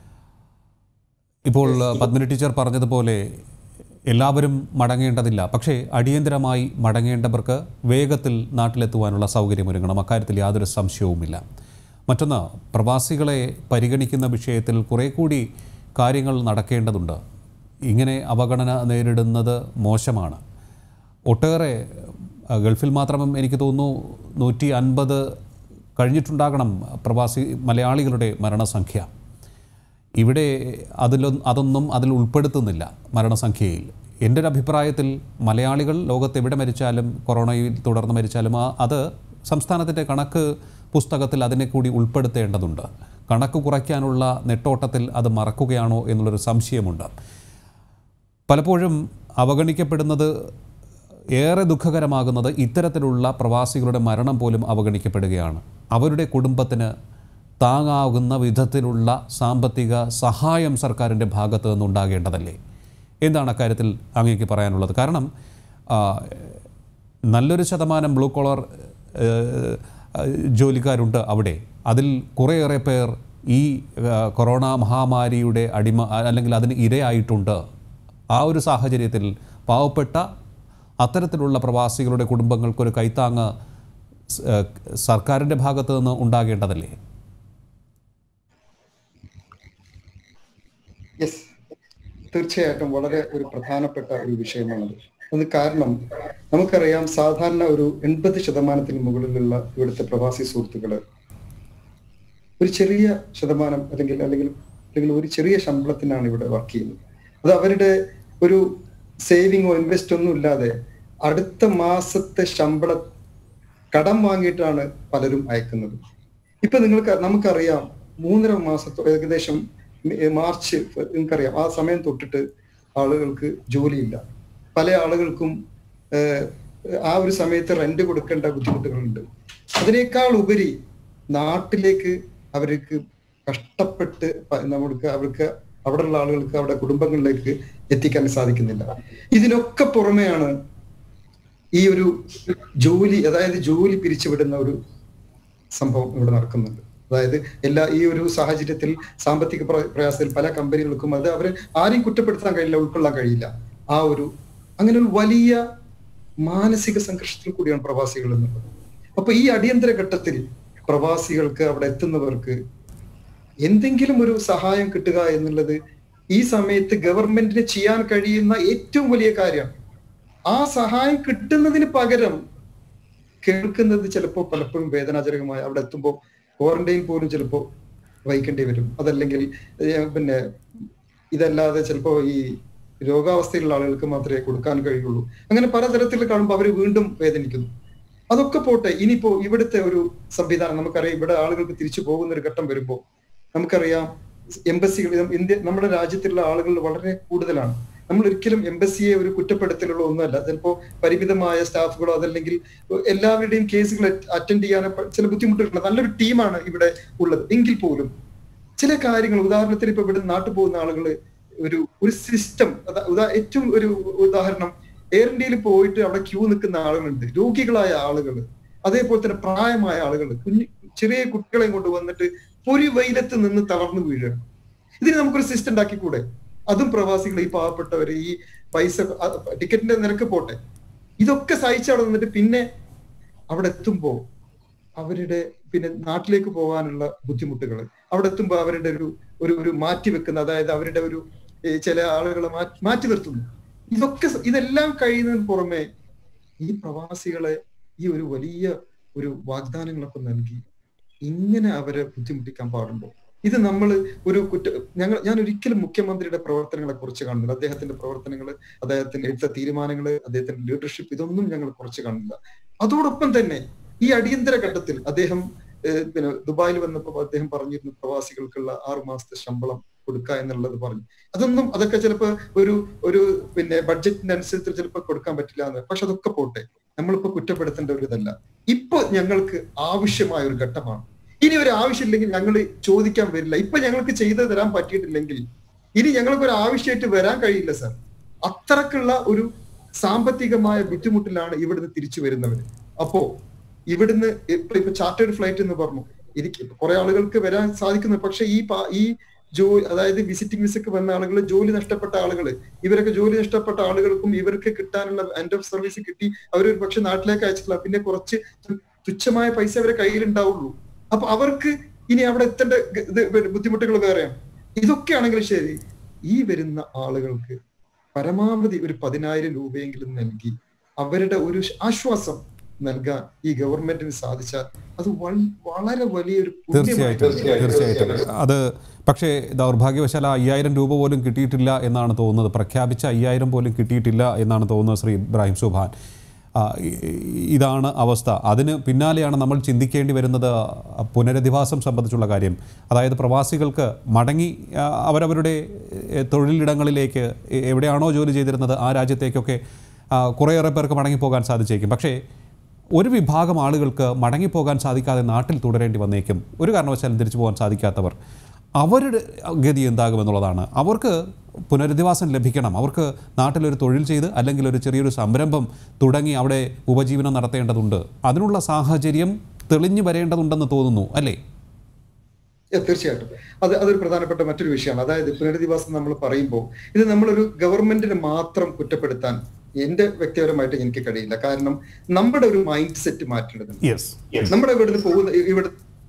ഇപ്പോൾ പത്മിനി ടീച്ചർ പറഞ്ഞതുപോലെ എല്ലാവരും മടങ്ങേണ്ടതില്ല പക്ഷേ അടിയന്തരമായി മടങ്ങേണ്ടവർക്ക് വേഗത്തിൽ നാട്ടിലെത്തുവാനുള്ള സൗകര്യമൊരുങ്ങണം അക്കാര്യത്തിൽ യാതൊരു സംശയവുമില്ല മറ്റൊന്ന് പ്രവാസികളെ പരിഗണിക്കുന്ന വിഷയത്തിൽ കുറേ കൂടി കാര്യങ്ങൾ നടക്കേണ്ടതുണ്ട് ഇങ്ങനെ അവഗണന നേരിടുന്നത് മോശമാണ് ഒട്ടേറെ അഹ്, ഗൾഫിൽ മാത്രം എനിക്ക് തോന്നുന്നു നൂറ്റി അൻപത് കഴിഞ്ഞിട്ടുണ്ടാകണം പ്രവാസി മലയാളികളുടെ മരണസംഖ്യ ഇവിടെ അതിലൊന്നും അതൊന്നും അതിൽ ഉൾപ്പെടുത്തുന്നില്ല മരണസംഖ്യയിൽ എൻ്റെ ഒരു അഭിപ്രായത്തിൽ മലയാളികൾ ലോകത്ത് എവിടെ മരിച്ചാലും കൊറോണയിൽ തുടർന്ന് മരിച്ചാലും ആ അത് സംസ്ഥാനത്തിൻ്റെ കണക്ക് പുസ്തകത്തിൽ അതിനെ കൂടി ഉൾപ്പെടുത്തേണ്ടതുണ്ട് കണക്ക് കുറയ്ക്കാനുള്ള നെട്ടോട്ടത്തിൽ അത് മറക്കുകയാണോ എന്നുള്ളൊരു സംശയമുണ്ട് പലപ്പോഴും അവഗണിക്കപ്പെടുന്നത് ഏറെ ദുഃഖകരമാകുന്നത് ഇത്തരത്തിലുള്ള പ്രവാസികളുടെ മരണം പോലും അവഗണിക്കപ്പെടുകയാണ് അവരുടെ കുടുംബത്തിന് താങ്ങാകുന്ന വിധത്തിലുള്ള സാമ്പത്തിക സഹായം സർക്കാരിൻ്റെ ഭാഗത്തു നിന്നുണ്ടാകേണ്ടതല്ലേ എന്താണ് അക്കാര്യത്തിൽ അങ്ങേക്ക് പറയാനുള്ളത് കാരണം ആ, നല്ലൊരു ശതമാനം ബ്ലൂ കോളർ ഏഹ്, ജോലിക്കാരുണ്ട് അവിടെ അതിൽ കുറേയേറെ പേർ ഈ ആ, കൊറോണ മഹാമാരിയുടെ അടിമ അല്ലെങ്കിൽ അതിന് ഇരയായിട്ടുണ്ട് ആ ഒരു സാഹചര്യത്തിൽ പാവപ്പെട്ട അത്തരത്തിലുള്ള പ്രവാസികളുടെ കുടുംബങ്ങൾക്കൊരു കൈത്താങ്ങ് സ്- ഏഹ്, സർക്കാരിൻ്റെ ഭാഗത്ത് നിന്ന് ഉണ്ടാകേണ്ടതല്ലേ യെസ് തീർച്ചയായിട്ടും വളരെ ഒരു പ്രധാനപ്പെട്ട ഒരു വിഷയമാണത് അത് കാരണം നമുക്കറിയാം സാധാരണ ഒരു എൺപത് ശതമാനത്തിന് മുകളിലുള്ള ഇവിടുത്തെ പ്രവാസി സുഹൃത്തുക്കള് ഒരു ചെറിയ ശതമാനം അല്ലെങ്കിൽ അല്ലെങ്കിൽ അല്ലെങ്കിൽ ഒരു ചെറിയ ശമ്പളത്തിനാണ് ഇവിടെ വർക്ക് ചെയ്യുന്നത് അത് അവരുടെ ഒരു സേവിങ്ങോ ഇൻവെസ്റ്റ് ഒന്നും ഇല്ലാതെ അടുത്ത മാസത്തെ ശമ്പള കടം വാങ്ങിയിട്ടാണ് പലരും അയക്കുന്നത് ഇപ്പൊ നിങ്ങൾക്ക് നമുക്കറിയാം മൂന്നര മാസത്തോ ഏകദേശം മെ- മാർച്ച് നിങ്ങൾക്കറിയാം ആ സമയം തൊട്ടിട്ട് ആളുകൾക്ക് ജോലിയില്ല പല ആളുകൾക്കും ഏഹ്, ആ ഒരു സമയത്ത് റെന്റ് കൊടുക്കേണ്ട ബുദ്ധിമുട്ടുകളുണ്ട് അതിനേക്കാൾ ഉപരി നാട്ടിലേക്ക് അവർക്ക് കഷ്ടപ്പെട്ട് പ- നമ്മൾക്ക് അവർക്ക് അവിടെയുള്ള ആളുകൾക്ക് അവിടെ കുടുംബങ്ങളിലേക്ക് എത്തിക്കാൻ സാധിക്കുന്നില്ല ഇതിനൊക്കെ പുറമെയാണ് ഈ ഒരു ജോലി അതായത് ജോലി പിരിച്ചുവിടുന്ന ഒരു സംഭവം ഇവിടെ നടക്കുന്നുണ്ട് അതായത് എല്ലാ ഈ ഒരു സാഹചര്യത്തിൽ സാമ്പത്തിക പ്ര- പ്രയാസത്തിൽ പല കമ്പനികൾക്കും അത് അവരെ ആരെയും കുറ്റപ്പെടുത്താൻ കഴിയില്ല ഉൾക്കൊള്ളാൻ കഴിയില്ല ആ ഒരു അങ്ങനെ ഒരു വലിയ മാനസിക സംഘർഷത്തിൽ കൂടിയാണ് പ്രവാസികൾ എന്നുള്ളത് അപ്പൊ ഈ അടിയന്തര ഘട്ടത്തിൽ പ്രവാസികൾക്ക് അവിടെ എത്തുന്നവർക്ക് എന്തെങ്കിലും ഒരു സഹായം കിട്ടുക എന്നുള്ളത് ഈ സമയത്ത് ഗവൺമെന്റിന് ചെയ്യാൻ കഴിയുന്ന ഏറ്റവും വലിയ കാര്യമാണ് ആ സഹായം കിട്ടുന്നതിന് പകരം കേൾക്കുന്നത് ചിലപ്പോൾ പലപ്പോഴും വേദനാജനകമായ അവിടെ എത്തുമ്പോൾ ക്വാറന്റൈൻ പോലും ചിലപ്പോൾ വഹിക്കേണ്ടി വരും അതല്ലെങ്കിൽ ഏർ പിന്നെ ഇതല്ലാതെ ചിലപ്പോൾ ഈ രോഗാവസ്ഥയിലുള്ള ആളുകൾക്ക് മാത്രമേ കൊടുക്കാൻ കഴിയുള്ളൂ അങ്ങനെ പലതരത്തിൽ കാണുമ്പോൾ അവർ വീണ്ടും വേദനിക്കുന്നു അതൊക്കെ പോട്ടെ ഇനിയിപ്പോ ഇവിടുത്തെ ഒരു സംവിധാനം നമുക്കറിയാം ഇവിടെ ആളുകൾക്ക് തിരിച്ചു പോകുന്ന ഒരു ഘട്ടം വരുമ്പോൾ നമുക്കറിയാം എംബസികൾ ഇന്ത്യ നമ്മുടെ രാജ്യത്തുള്ള ആളുകൾ വളരെ കൂടുതലാണ് നമ്മൾ ഒരിക്കലും എംബസിയെ ഒരു കുറ്റപ്പെടുത്തലുള്ള ഒന്നുമല്ല ചിലപ്പോ പരിമിതമായ സ്റ്റാഫുകളോ അതല്ലെങ്കിൽ എല്ലാവരുടെയും കേസുകൾ അറ്റൻഡ് ചെയ്യാൻ ചില ബുദ്ധിമുട്ടുകളുണ്ട് നല്ലൊരു ടീമാണ് ഇവിടെ ഉള്ളത് എങ്കിൽ പോലും ചില കാര്യങ്ങൾ ഉദാഹരണത്തിന് ഇപ്പൊ ഇവിടെ നാട്ടിൽ പോകുന്ന ആളുകൾ ഒരു ഒരു സിസ്റ്റം ഏറ്റവും ഒരു ഉദാഹരണം എയർ ഇന്ത്യയിൽ പോയിട്ട് അവിടെ ക്യൂ നിൽക്കുന്ന ആളുകളുണ്ട് രോഗികളായ ആളുകൾ അതേപോലെ തന്നെ പ്രായമായ ആളുകൾ കുഞ്ഞു ചെറിയ കുട്ടികളെയും കൊണ്ട് വന്നിട്ട് പൊരി വെയിലത്ത് നിന്ന് തളർന്നു വീഴുകയാണ് ഇതിന് നമുക്കൊരു സിസ്റ്റം ഉണ്ടാക്കിക്കൂടെ അതും പ്രവാസികൾ ഈ പാവപ്പെട്ടവര് ഈ പൈസ ടിക്കറ്റിന്റെ നിരക്ക് പോട്ടെ ഇതൊക്കെ സഹിച്ച് അവിടെ നിന്നിട്ട് പിന്നെ അവിടെ എത്തുമ്പോ അവരുടെ പിന്നെ നാട്ടിലേക്ക് പോകാനുള്ള ബുദ്ധിമുട്ടുകൾ അവിടെ എത്തുമ്പോൾ അവരുടെ ഒരു ഒരു ഒരു മാറ്റി വെക്കുന്ന അതായത് അവരുടെ ഒരു ഏർ ചില ആളുകളെ മാറ്റി മാറ്റി നിർത്തുന്നു ഇതൊക്കെ സ- ഇതെല്ലാം കഴിയുന്നതിന് പുറമെ ഈ പ്രവാസികളെ ഈ ഒരു വലിയ ഒരു വാഗ്ദാനങ്ങളൊക്കെ നൽകി ഇങ്ങനെ അവരെ ബുദ്ധിമുട്ടിക്കാൻ പാടുണ്ടോ ഇത് നമ്മൾ ഒരു കുറ്റ ഞങ്ങൾ ഞാൻ ഒരിക്കലും മുഖ്യമന്ത്രിയുടെ പ്രവർത്തനങ്ങളെ കുറിച്ച് കാണുന്നില്ല അദ്ദേഹത്തിന്റെ പ്രവർത്തനങ്ങൾ അദ്ദേഹത്തിന്റെ എടുത്ത തീരുമാനങ്ങൾ അദ്ദേഹത്തിന്റെ ലീഡർഷിപ്പ് ഇതൊന്നും ഞങ്ങൾ കുറച്ച് കാണുന്നില്ല അതോടൊപ്പം തന്നെ ഈ അടിയന്തര ഘട്ടത്തിൽ അദ്ദേഹം ഏഹ്, പിന്നെ ദുബായിൽ വന്നപ്പോൾ അദ്ദേഹം പറഞ്ഞിരുന്നു പ്രവാസികൾക്കുള്ള ആറു മാസത്തെ ശമ്പളം കൊടുക്കുക എന്നുള്ളത് പറഞ്ഞു അതൊന്നും അതൊക്കെ ചിലപ്പോ ഒരു ഒരു പിന്നെ ബഡ്ജറ്റിന്റെ അനുസരിച്ച് ചിലപ്പോൾ കൊടുക്കാൻ പറ്റില്ല എന്ന് പക്ഷെ അതൊക്കെ പോട്ടെ നമ്മളിപ്പോ കുറ്റപ്പെടുത്തേണ്ട ഒരു ഇതല്ല ഇപ്പൊ ഞങ്ങൾക്ക് ആവശ്യമായ ഒരു ഘട്ടമാണ് ഇനി ഒരു ആവശ്യമില്ലെങ്കിൽ ഞങ്ങൾ ചോദിക്കാൻ വരില്ല ഇപ്പൊ ഞങ്ങൾക്ക് ചെയ്തു തരാൻ പറ്റിയിട്ടില്ലെങ്കിൽ ഇനി ഞങ്ങൾക്ക് ഒരു ആവശ്യമായിട്ട് വരാൻ കഴിയില്ല സാർ അത്രക്കുള്ള ഒരു സാമ്പത്തികമായ ബുദ്ധിമുട്ടിലാണ് ഇവിടുന്ന് തിരിച്ചു വരുന്നവര് അപ്പോ ഇവിടുന്ന് ഇപ്പൊ ഇപ്പൊ ചാർട്ടേഡ് ഫ്ലൈറ്റ് എന്ന് പറഞ്ഞു എനിക്ക് കുറെ ആളുകൾക്ക് വരാൻ സാധിക്കുന്നു പക്ഷെ ഈ പാ- ഈ ജോലി അതായത് വിസിറ്റിംഗ് വിസക്ക് വന്ന ആളുകൾ ജോലി നഷ്ടപ്പെട്ട ആളുകൾ ഇവരൊക്കെ ജോലി നഷ്ടപ്പെട്ട ആളുകൾക്കും ഇവർക്ക് കിട്ടാനുള്ള എൻഡ് ഓഫ് സർവീസ് കിട്ടി അവർ ഒരു പക്ഷെ നാട്ടിലേക്ക് അയച്ചിട്ടില്ല പിന്നെ കുറച്ച് തുച്ഛമായ പൈസ അവരെ കയ്യിലുണ്ടാവുള്ളൂ അപ്പൊ അവർക്ക് ഇനി അവിടെ എത്തേണ്ട ഗ- ഇത് ബുദ്ധിമുട്ടുകൾ വേറെയാണ് ഇതൊക്കെയാണെങ്കിൽ ശരി ഈ വരുന്ന ആളുകൾക്ക് പരമാവധി ഒരു പതിനായിരം രൂപയെങ്കിലും നൽകി അവരുടെ ഒരു ആശ്വാസം നൽകാൻ ഈ ഗവൺമെന്റിന് സാധിച്ചാൽ അത് വൾ- വളരെ വലിയൊരു പുണ്യമായി തീർച്ചയായിട്ടും തീർച്ചയായിട്ടും അത് പക്ഷേ ദൗർഭാഗ്യവശാൽ ആ അയ്യായിരം രൂപ പോലും കിട്ടിയിട്ടില്ല എന്നാണ് തോന്നുന്നത് പ്രഖ്യാപിച്ച അയ്യായിരം പോലും കിട്ടിയിട്ടില്ല എന്നാണ് തോന്നുന്നത് ശ്രീ ഇബ്രാഹിം സുബാൻ ആ, ഇ- ഇതാണ് അവസ്ഥ അതിന് പിന്നാലെയാണ് നമ്മൾ ചിന്തിക്കേണ്ടി വരുന്നത് പുനരധിവാസം സംബന്ധിച്ചുള്ള കാര്യം അതായത് പ്രവാസികൾക്ക് മടങ്ങി ആ, അവരവരുടെ എ, തൊഴിലിടങ്ങളിലേക്ക് എ- എവിടെയാണോ ജോലി ചെയ്തിരുന്നത് ആ രാജ്യത്തേക്കൊക്കെ ആ, കുറേയേറെ പേർക്ക് മടങ്ങിപ്പോകാൻ സാധിച്ചേക്കും പക്ഷേ ഒരു വിഭാഗം ആളുകൾക്ക് മടങ്ങിപ്പോകാൻ സാധിക്കാതെ നാട്ടിൽ തുടരേണ്ടി വന്നേക്കും ഒരു കാരണവശാലും തിരിച്ചു പോകാൻ സാധിക്കാത്തവർ അവരുടെ ഗതി എന്താകുമെന്നുള്ളതാണ് അവർക്ക് പുനരധിവാസം ലഭിക്കണം അവർക്ക് നാട്ടിലൊരു തൊഴിൽ ചെയ്ത് അല്ലെങ്കിൽ ഒരു ചെറിയൊരു സംരംഭം തുടങ്ങി അവിടെ ഉപജീവനം നടത്തേണ്ടതുണ്ട് അതിനുള്ള സാഹചര്യം തെളിഞ്ഞു വരേണ്ടതുണ്ടെന്ന് തോന്നുന്നു അല്ലേ ഏ, തീർച്ചയായിട്ടും അത് അതൊരു പ്രധാനപ്പെട്ട മറ്റൊരു വിഷയമാണ് അതായത് പുനരധിവാസം നമ്മൾ പറയുമ്പോൾ ഇത് നമ്മളൊരു ഗവൺമെന്റിനെ മാത്രം കുറ്റപ്പെടുത്താൻ എന്റെ വ്യക്തിപരമായിട്ട് എനിക്ക് കഴിയില്ല കാരണം നമ്മുടെ ഒരു മൈൻഡ് സെറ്റ് മാറ്റേണ്ടതുണ്ട് യെസ് നമ്മുടെ ഇവിടുന്ന് പോകുന്ന ഇ- ഇവിടെ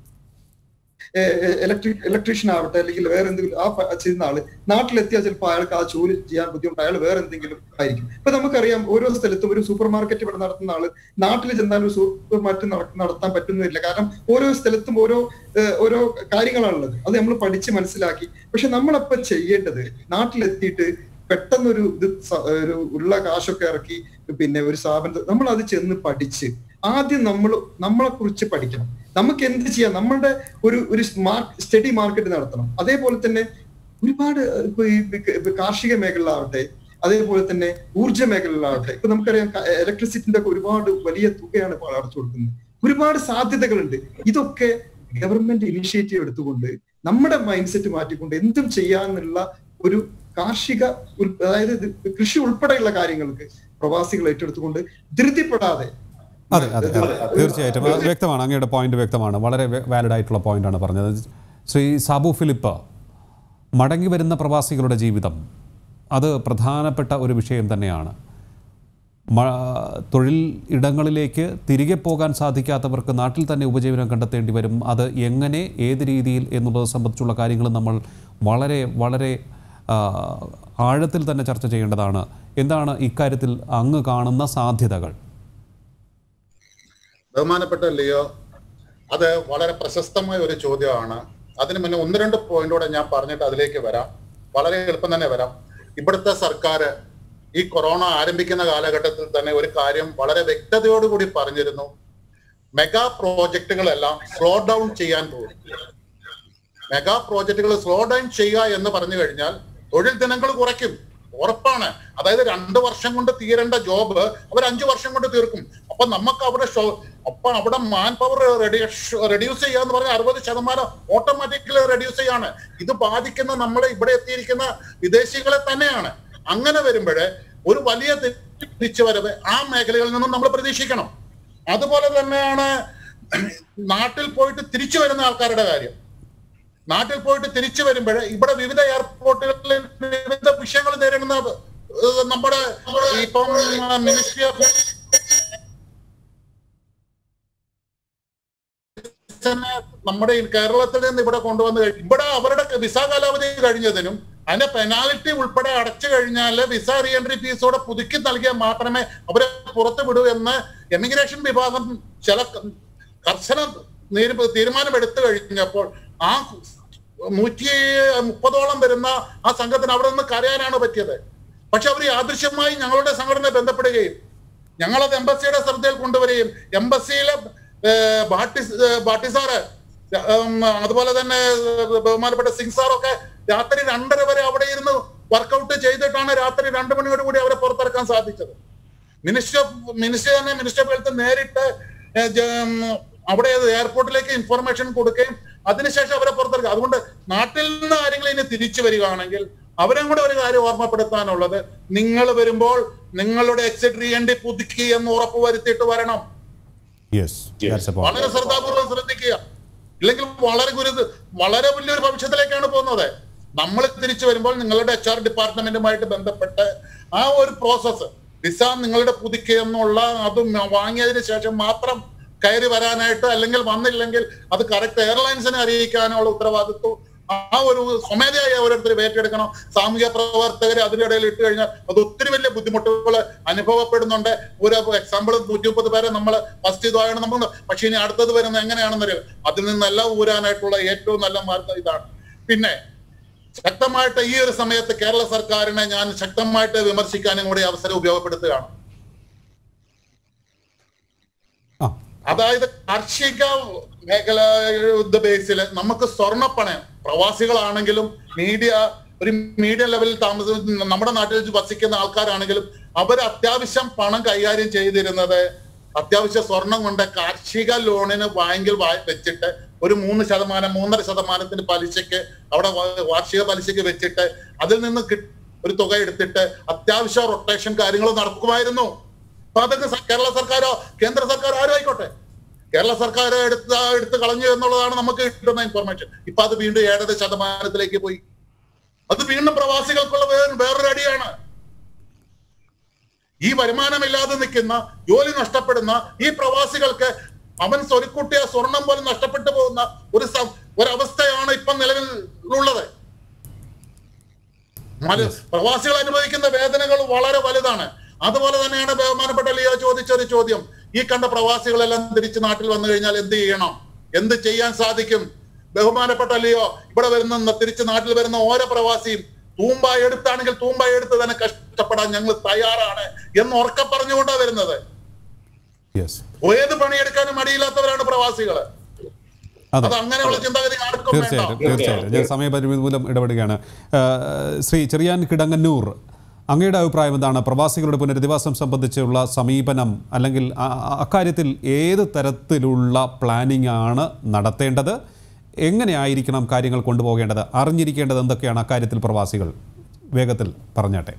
ഇലക്ട്രിക് ഇലക്ട്രീഷ്യൻ ആവട്ടെ അല്ലെങ്കിൽ വേറെ എന്തെങ്കിലും ആ പ- ചെയ്യുന്ന ആള് നാട്ടിലെത്തിയാൽ ചിലപ്പോൾ അയാൾക്ക് ആ ജോലി ചെയ്യാൻ ബുദ്ധിമുട്ട് അയാൾ വേറെ എന്തെങ്കിലും ആയിരിക്കും ഇപ്പൊ നമുക്കറിയാം ഓരോ സ്ഥലത്തും ഒരു സൂപ്പർ മാർക്കറ്റ് ഇവിടെ നടത്തുന്ന ആള് നാട്ടിൽ ചെന്നാൽ ഒരു സൂപ്പർ മാർക്കറ്റ് നട- നടത്താൻ പറ്റുന്നില്ല കാരണം ഓരോ സ്ഥലത്തും ഓരോ ഏഹ്, ഓരോ കാര്യങ്ങളാണുള്ളത് അത് നമ്മൾ പഠിച്ച് മനസ്സിലാക്കി പക്ഷെ നമ്മളപ്പോ ചെയ്യേണ്ടത് നാട്ടിലെത്തിയിട്ട് പെട്ടെന്നൊരു ഇത് സ- ഒരു ഉള്ള കാശൊക്കെ ഇറക്കി പിന്നെ ഒരു സ്ഥാപനത്തിൽ നമ്മൾ അത് ചെന്ന് പഠിച്ച് ആദ്യം നമ്മൾ നമ്മളെ കുറിച്ച് പഠിക്കണം നമുക്ക് എന്ത് ചെയ്യാം നമ്മളുടെ ഒരു ഒരു സ്റ്റഡി മാർക്കറ്റ് നടത്തണം അതേപോലെ തന്നെ ഒരുപാട് ഇപ്പൊ ഈ ഇപ്പൊ കാർഷിക മേഖലയിലാവട്ടെ അതേപോലെ തന്നെ ഊർജ്ജ മേഖലയിലാവട്ടെ ഇപ്പൊ നമുക്കറിയാം ഇലക്ട്രിസിറ്റിന്റെ ഒക്കെ ഒരുപാട് വലിയ തുകയാണ് ഇപ്പോൾ അടച്ചു കൊടുക്കുന്നത് ഒരുപാട് സാധ്യതകളുണ്ട് ഇതൊക്കെ ഗവൺമെന്റ് ഇനിഷ്യേറ്റീവ് എടുത്തുകൊണ്ട് നമ്മുടെ മൈൻഡ് സെറ്റ് മാറ്റിക്കൊണ്ട് എന്തും ചെയ്യാന്നുള്ള ഒരു കാർഷിക ഉൽ- അതായത് ഇത് കൃഷി ഉൾപ്പെടെയുള്ള കാര്യങ്ങൾക്ക് പ്രവാസികൾ ഏറ്റെടുത്തുകൊണ്ട് ധൃതിപ്പെടാതെ അതെ അതെ അതെ തീർച്ചയായിട്ടും അത് വ്യക്തമാണ് അങ്ങയുടെ പോയിന്റ് വ്യക്തമാണ് വളരെ വാലിഡ് ആയിട്ടുള്ള പോയിന്റാണ് പറഞ്ഞത് ശ്രീ സാബു ഫിലിപ്പ് മടങ്ങി വരുന്ന പ്രവാസികളുടെ ജീവിതം അത് പ്രധാനപ്പെട്ട ഒരു വിഷയം തന്നെയാണ് മ- തൊഴിൽ ഇടങ്ങളിലേക്ക് തിരികെ പോകാൻ സാധിക്കാത്തവർക്ക് നാട്ടിൽ തന്നെ ഉപജീവനം കണ്ടെത്തേണ്ടി വരും അത് എങ്ങനെ ഏത് രീതിയിൽ എന്നുള്ളത് സംബന്ധിച്ചുള്ള കാര്യങ്ങൾ നമ്മൾ വളരെ വളരെ ആ, ആഴത്തിൽ തന്നെ ചർച്ച ചെയ്യേണ്ടതാണ് എന്താണ് ഇക്കാര്യത്തിൽ അങ്ങ് കാണുന്ന സാധ്യതകൾ ബഹുമാനപ്പെട്ട ലിയോ അത് വളരെ പ്രശസ്തമായ ഒരു ചോദ്യമാണ് അതിന് മുന്നേ ഒന്ന് രണ്ട് പോയിന്റോടെ ഞാൻ പറഞ്ഞിട്ട് അതിലേക്ക് വരാം വളരെ എളുപ്പം തന്നെ വരാം ഇവിടുത്തെ സർക്കാർ ഈ കൊറോണ ആരംഭിക്കുന്ന കാലഘട്ടത്തിൽ തന്നെ ഒരു കാര്യം വളരെ വ്യക്തതയോടുകൂടി പറഞ്ഞിരുന്നു മെഗാ പ്രോജക്റ്റുകളെല്ലാം സ്ലോ ഡൗൺ ചെയ്യാൻ പോകും മെഗാ പ്രോജക്റ്റുകൾ സ്ലോ ഡൗൺ ചെയ്യുക എന്ന് പറഞ്ഞു കഴിഞ്ഞാൽ തൊഴിൽ ദിനങ്ങൾ കുറയ്ക്കും ഉറപ്പാണ് അതായത് രണ്ട് വർഷം കൊണ്ട് തീരേണ്ട ജോബ് അവർ അഞ്ചു വർഷം കൊണ്ട് തീർക്കും അപ്പൊ നമുക്ക് അവിടെ ഷോ- അപ്പൊ അവിടെ മാൻ പവർ റെഡ്യൂസ് ചെയ്യാന്ന് പറഞ്ഞാൽ അറുപത് ശതമാനം ഓട്ടോമാറ്റിക്കലി റെഡ്യൂസ് ചെയ്യാണ് ഇത് ബാധിക്കുന്ന നമ്മളെ ഇവിടെ എത്തിയിരിക്കുന്ന വിദേശികളെ തന്നെയാണ് അങ്ങനെ വരുമ്പോഴേ ഒരു വലിയ തിരിച്ചുവരവ് ആ മേഖലകളിൽ നിന്നും നമ്മൾ പ്രതീക്ഷിക്കണം അതുപോലെ തന്നെയാണ് നാട്ടിൽ പോയിട്ട് തിരിച്ചു വരുന്ന ആൾക്കാരുടെ കാര്യം നാട്ടിൽ പോയിട്ട് തിരിച്ചു വരുമ്പോൾ ഇവിടെ വിവിധ എയർപോർട്ടുകളിൽ വിവിധ വിഷയങ്ങൾ നേരിടുന്ന ഏഹ്, നമ്മുടെ ഇപ്പം മിനിസ്ട്രി ഓഫ് തന്നെ നമ്മുടെ ഈ കേരളത്തിൽ നിന്ന് ഇവിടെ കൊണ്ടുവന്ന് കഴി- ഇവിടെ അവരുടെ വിസ കാലാവധി കഴിഞ്ഞതിനും അതിന്റെ പെനാൽറ്റി ഉൾപ്പെടെ അടച്ചു കഴിഞ്ഞാൽ വിസ റീ എൻട്രി ഫീസോടെ പുതുക്കി നൽകിയാൽ മാത്രമേ അവരെ പുറത്തു വിടൂ എന്ന് എമിഗ്രേഷൻ വിഭാഗം ചില കർശന നീര് തീരുമാനമെടുത്തു കഴിഞ്ഞപ്പോൾ ആ നൂറ്റി മുപ്പതോളം വരുന്ന ആ സംഘത്തിന് അവിടെ നിന്ന് കരയാനാണ് പറ്റിയത് പക്ഷെ അവർ യാദൃശ്യമായി ഞങ്ങളുടെ സംഘടന ബന്ധപ്പെടുകയും ഞങ്ങളത് എംബസിയുടെ ശ്രദ്ധയിൽ കൊണ്ടുവരികയും എംബസിയിലെ ഏഹ്, ഭാട്ടി ഏഹ്, ഭാട്ടി സാറ് ഉം, അതുപോലെ തന്നെ ബഹുമാനപ്പെട്ട സിംഗ് സാറൊക്കെ രാത്രി രണ്ടര വരെ അവിടെ ഇരുന്ന് വർക്കൗട്ട് ചെയ്തിട്ടാണ് രാത്രി രണ്ടു മണിയോട് കൂടി അവരെ പുറത്തിറക്കാൻ സാധിച്ചത് മിനിസ്റ്റർ ഓഫ് മിനിസ്റ്റർ തന്നെ മിനിസ്റ്റർ ഓഫ് ഹെൽത്ത് നേരിട്ട് ഏഹ്, ജ- ഉം, അവിടെ എയർപോർട്ടിലേക്ക് ഇൻഫർമേഷൻ കൊടുക്കുകയും അതിനുശേഷം അവരെ പുറത്തിറക്കുക അതുകൊണ്ട് നാട്ടിൽ നിന്ന് ആരെങ്കിലും ഇനി തിരിച്ചു വരികയാണെങ്കിൽ അവരും കൂടെ ഒരു കാര്യം ഓർമ്മപ്പെടുത്താനുള്ളത് നിങ്ങൾ വരുമ്പോൾ നിങ്ങളുടെ എക്സിറ്റ് റീ എൻട്രി പുതുക്കി എന്ന് ഉറപ്പ് വരുത്തിയിട്ട് വരണം യെസ് ദാറ്റ്സ് എ വളരെ ശ്രദ്ധാപൂർവ്വം ശ്രദ്ധിക്കുക ഇല്ലെങ്കിൽ വളരെ ഗുരുത് വളരെ വലിയൊരു ഭവിഷ്യത്തിലേക്കാണ് പോകുന്നത് നമ്മൾ തിരിച്ചു വരുമ്പോൾ നിങ്ങളുടെ എച്ച് ആർ ഡിപ്പാർട്ട്മെന്റുമായിട്ട് ബന്ധപ്പെട്ട് ആ ഒരു പ്രോസസ്സ് വിസ നിങ്ങളുടെ പുതുക്കുക എന്നുള്ള അത് വാങ്ങിയതിന് ശേഷം മാത്രം കയറി വരാനായിട്ട് അല്ലെങ്കിൽ വന്നില്ലെങ്കിൽ അത് കറക്റ്റ് എയർലൈൻസിനെ അറിയിക്കാനുള്ള ഉത്തരവാദിത്വം ആ ഒരു സ്വമേധയായി ഓരോരുത്തർ ഏറ്റെടുക്കണം സാമൂഹ്യ പ്രവർത്തകർ അതിനിടയിൽ ഇട്ട് കഴിഞ്ഞാൽ അത് ഒത്തിരി വലിയ ബുദ്ധിമുട്ടുകൾ അനുഭവപ്പെടുന്നുണ്ട് ഒരു എക്സാമ്പിൾ നൂറ്റി മുപ്പത് പേരെ നമ്മൾ ഫസ്റ്റ് ഇതാണ് നമ്മൾ പക്ഷെ ഇനി അടുത്തത് വരുന്നത് എങ്ങനെയാണെന്നറിയാം അതിൽ നിന്നെല്ലാം ഊരാനായിട്ടുള്ള ഏറ്റവും നല്ല മാർഗം ഇതാണ് പിന്നെ ശക്തമായിട്ട് ഈ ഒരു സമയത്ത് കേരള സർക്കാരിനെ ഞാൻ ശക്തമായിട്ട് വിമർശിക്കാനും കൂടി അവസരം ഉപയോഗപ്പെടുത്തുകയാണ് ആ അതായത് കാർഷിക മേഖല ബേസിൽ നമുക്ക് സ്വർണ്ണപ്പണയം പ്രവാസികളാണെങ്കിലും മീഡിയ ഒരു മീഡിയ ലെവലിൽ താമസിക്കുന്ന നമ്മുടെ നാട്ടിൽ വസിക്കുന്ന ആൾക്കാരാണെങ്കിലും അവർ അത്യാവശ്യം പണം കൈകാര്യം ചെയ്തിരുന്നത് അത്യാവശ്യ സ്വർണം കൊണ്ട് കാർഷിക ലോണിന് ബാങ്കിൽ വാ- വെച്ചിട്ട് ഒരു മൂന്ന് ശതമാനം മൂന്നര ശതമാനത്തിന് പലിശക്ക് അവിടെ വാ- വാർഷിക പലിശക്ക് വെച്ചിട്ട് അതിൽ നിന്ന് കി- ഒരു തുക എടുത്തിട്ട് അത്യാവശ്യ റൊട്ടേഷൻ കാര്യങ്ങൾ നടക്കുമായിരുന്നു അപ്പൊ അതൊക്കെ സ- കേരള സർക്കാരോ കേന്ദ്ര സർക്കാരോ ആരും ആയിക്കോട്ടെ കേരള സർക്കാർ എടുത്ത എടുത്ത് കളഞ്ഞു എന്നുള്ളതാണ് നമുക്ക് കിട്ടുന്ന ഇൻഫർമേഷൻ ഇപ്പൊ അത് വീണ്ടും ഏഴര ശതമാനത്തിലേക്ക് പോയി അത് വീണ്ടും പ്രവാസികൾക്കുള്ള വേറെ വേറൊരു അടിയാണ് ഈ വരുമാനമില്ലാതെ നിൽക്കുന്ന ജോലി നഷ്ടപ്പെടുന്ന ഈ പ്രവാസികൾക്ക് അവൻ സ്വരുക്കുട്ടിയ സ്വർണം പോലും നഷ്ടപ്പെട്ടു പോകുന്ന ഒരു സം- ഒരവസ്ഥയാണ് ഇപ്പം നിലവിലുള്ളത് മല- പ്രവാസികൾ അനുഭവിക്കുന്ന വേദനകൾ വളരെ വലുതാണ് അതുപോലെ തന്നെയാണ് ബഹുമാനപ്പെട്ട ലിയോ ചോദിച്ച ഒരു ചോദ്യം ഈ കണ്ട പ്രവാസികളെല്ലാം തിരിച്ച് നാട്ടിൽ വന്നു കഴിഞ്ഞാൽ എന്ത് ചെയ്യണം എന്ത് ചെയ്യാൻ സാധിക്കും ബഹുമാനപ്പെട്ട ലിയോ ഇവിടെ വരുന്ന തിരിച്ച് നാട്ടിൽ വരുന്ന ഓരോ പ്രവാസിയും തൂമ്പ എടുത്താണെങ്കിൽ തൂമ്പ എടുത്ത് തന്നെ കഷ്ടപ്പെടാൻ ഞങ്ങൾ തയ്യാറാണ് എന്ന് ഉറക്കെ പറഞ്ഞുകൊണ്ടാണ് വരുന്നത് യെസ് ഏത് പണിയെടുക്കാനും മടിയില്ലാത്തവരാണ് പ്രവാസികള് അതെ അത് അങ്ങനെയുള്ള ചിന്താഗതി ആർക്കും തീർച്ചയായിട്ടും വേണ്ട തീർച്ചയായിട്ടും ഞാൻ സമയപരിമിതി മൂലം ഇടപെടുകയാണ് ആ, ശ്രീ ചെറിയാൻ കിടങ്ങന്നൂർ അങ്ങയുടെ അഭിപ്രായം എന്താണ് പ്രവാസികളുടെ പുനരധിവാസം സംബന്ധിച്ചുള്ള സമീപനം അല്ലെങ്കിൽ ആ- ആ- അക്കാര്യത്തിൽ ഏത് തരത്തിലുള്ള പ്ലാനിംഗ് ആണ് നടത്തേണ്ടത് എങ്ങനെയായിരിക്കണം കാര്യങ്ങൾ കൊണ്ടുപോകേണ്ടത് അറിഞ്ഞിരിക്കേണ്ടത് എന്തൊക്കെയാണ് അക്കാര്യത്തിൽ പ്രവാസികൾ വേഗത്തിൽ പറഞ്ഞാട്ടെ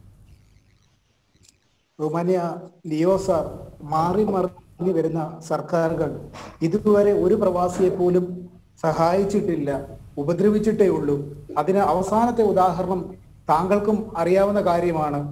ബഹുമാന്യ ലിയോ സാർ മാറി മറിഞ്ഞു വരുന്ന സർക്കാരുകൾ ഇതുവരെ ഒരു പ്രവാസിയെ പോലും സഹായിച്ചിട്ടില്ല ഉപദ്രവിച്ചിട്ടേ ഉള്ളൂ അതിന് അവസാനത്തെ ഉദാഹരണം താങ്കൾക്കും അറിയാവുന്ന കാര്യമാണ്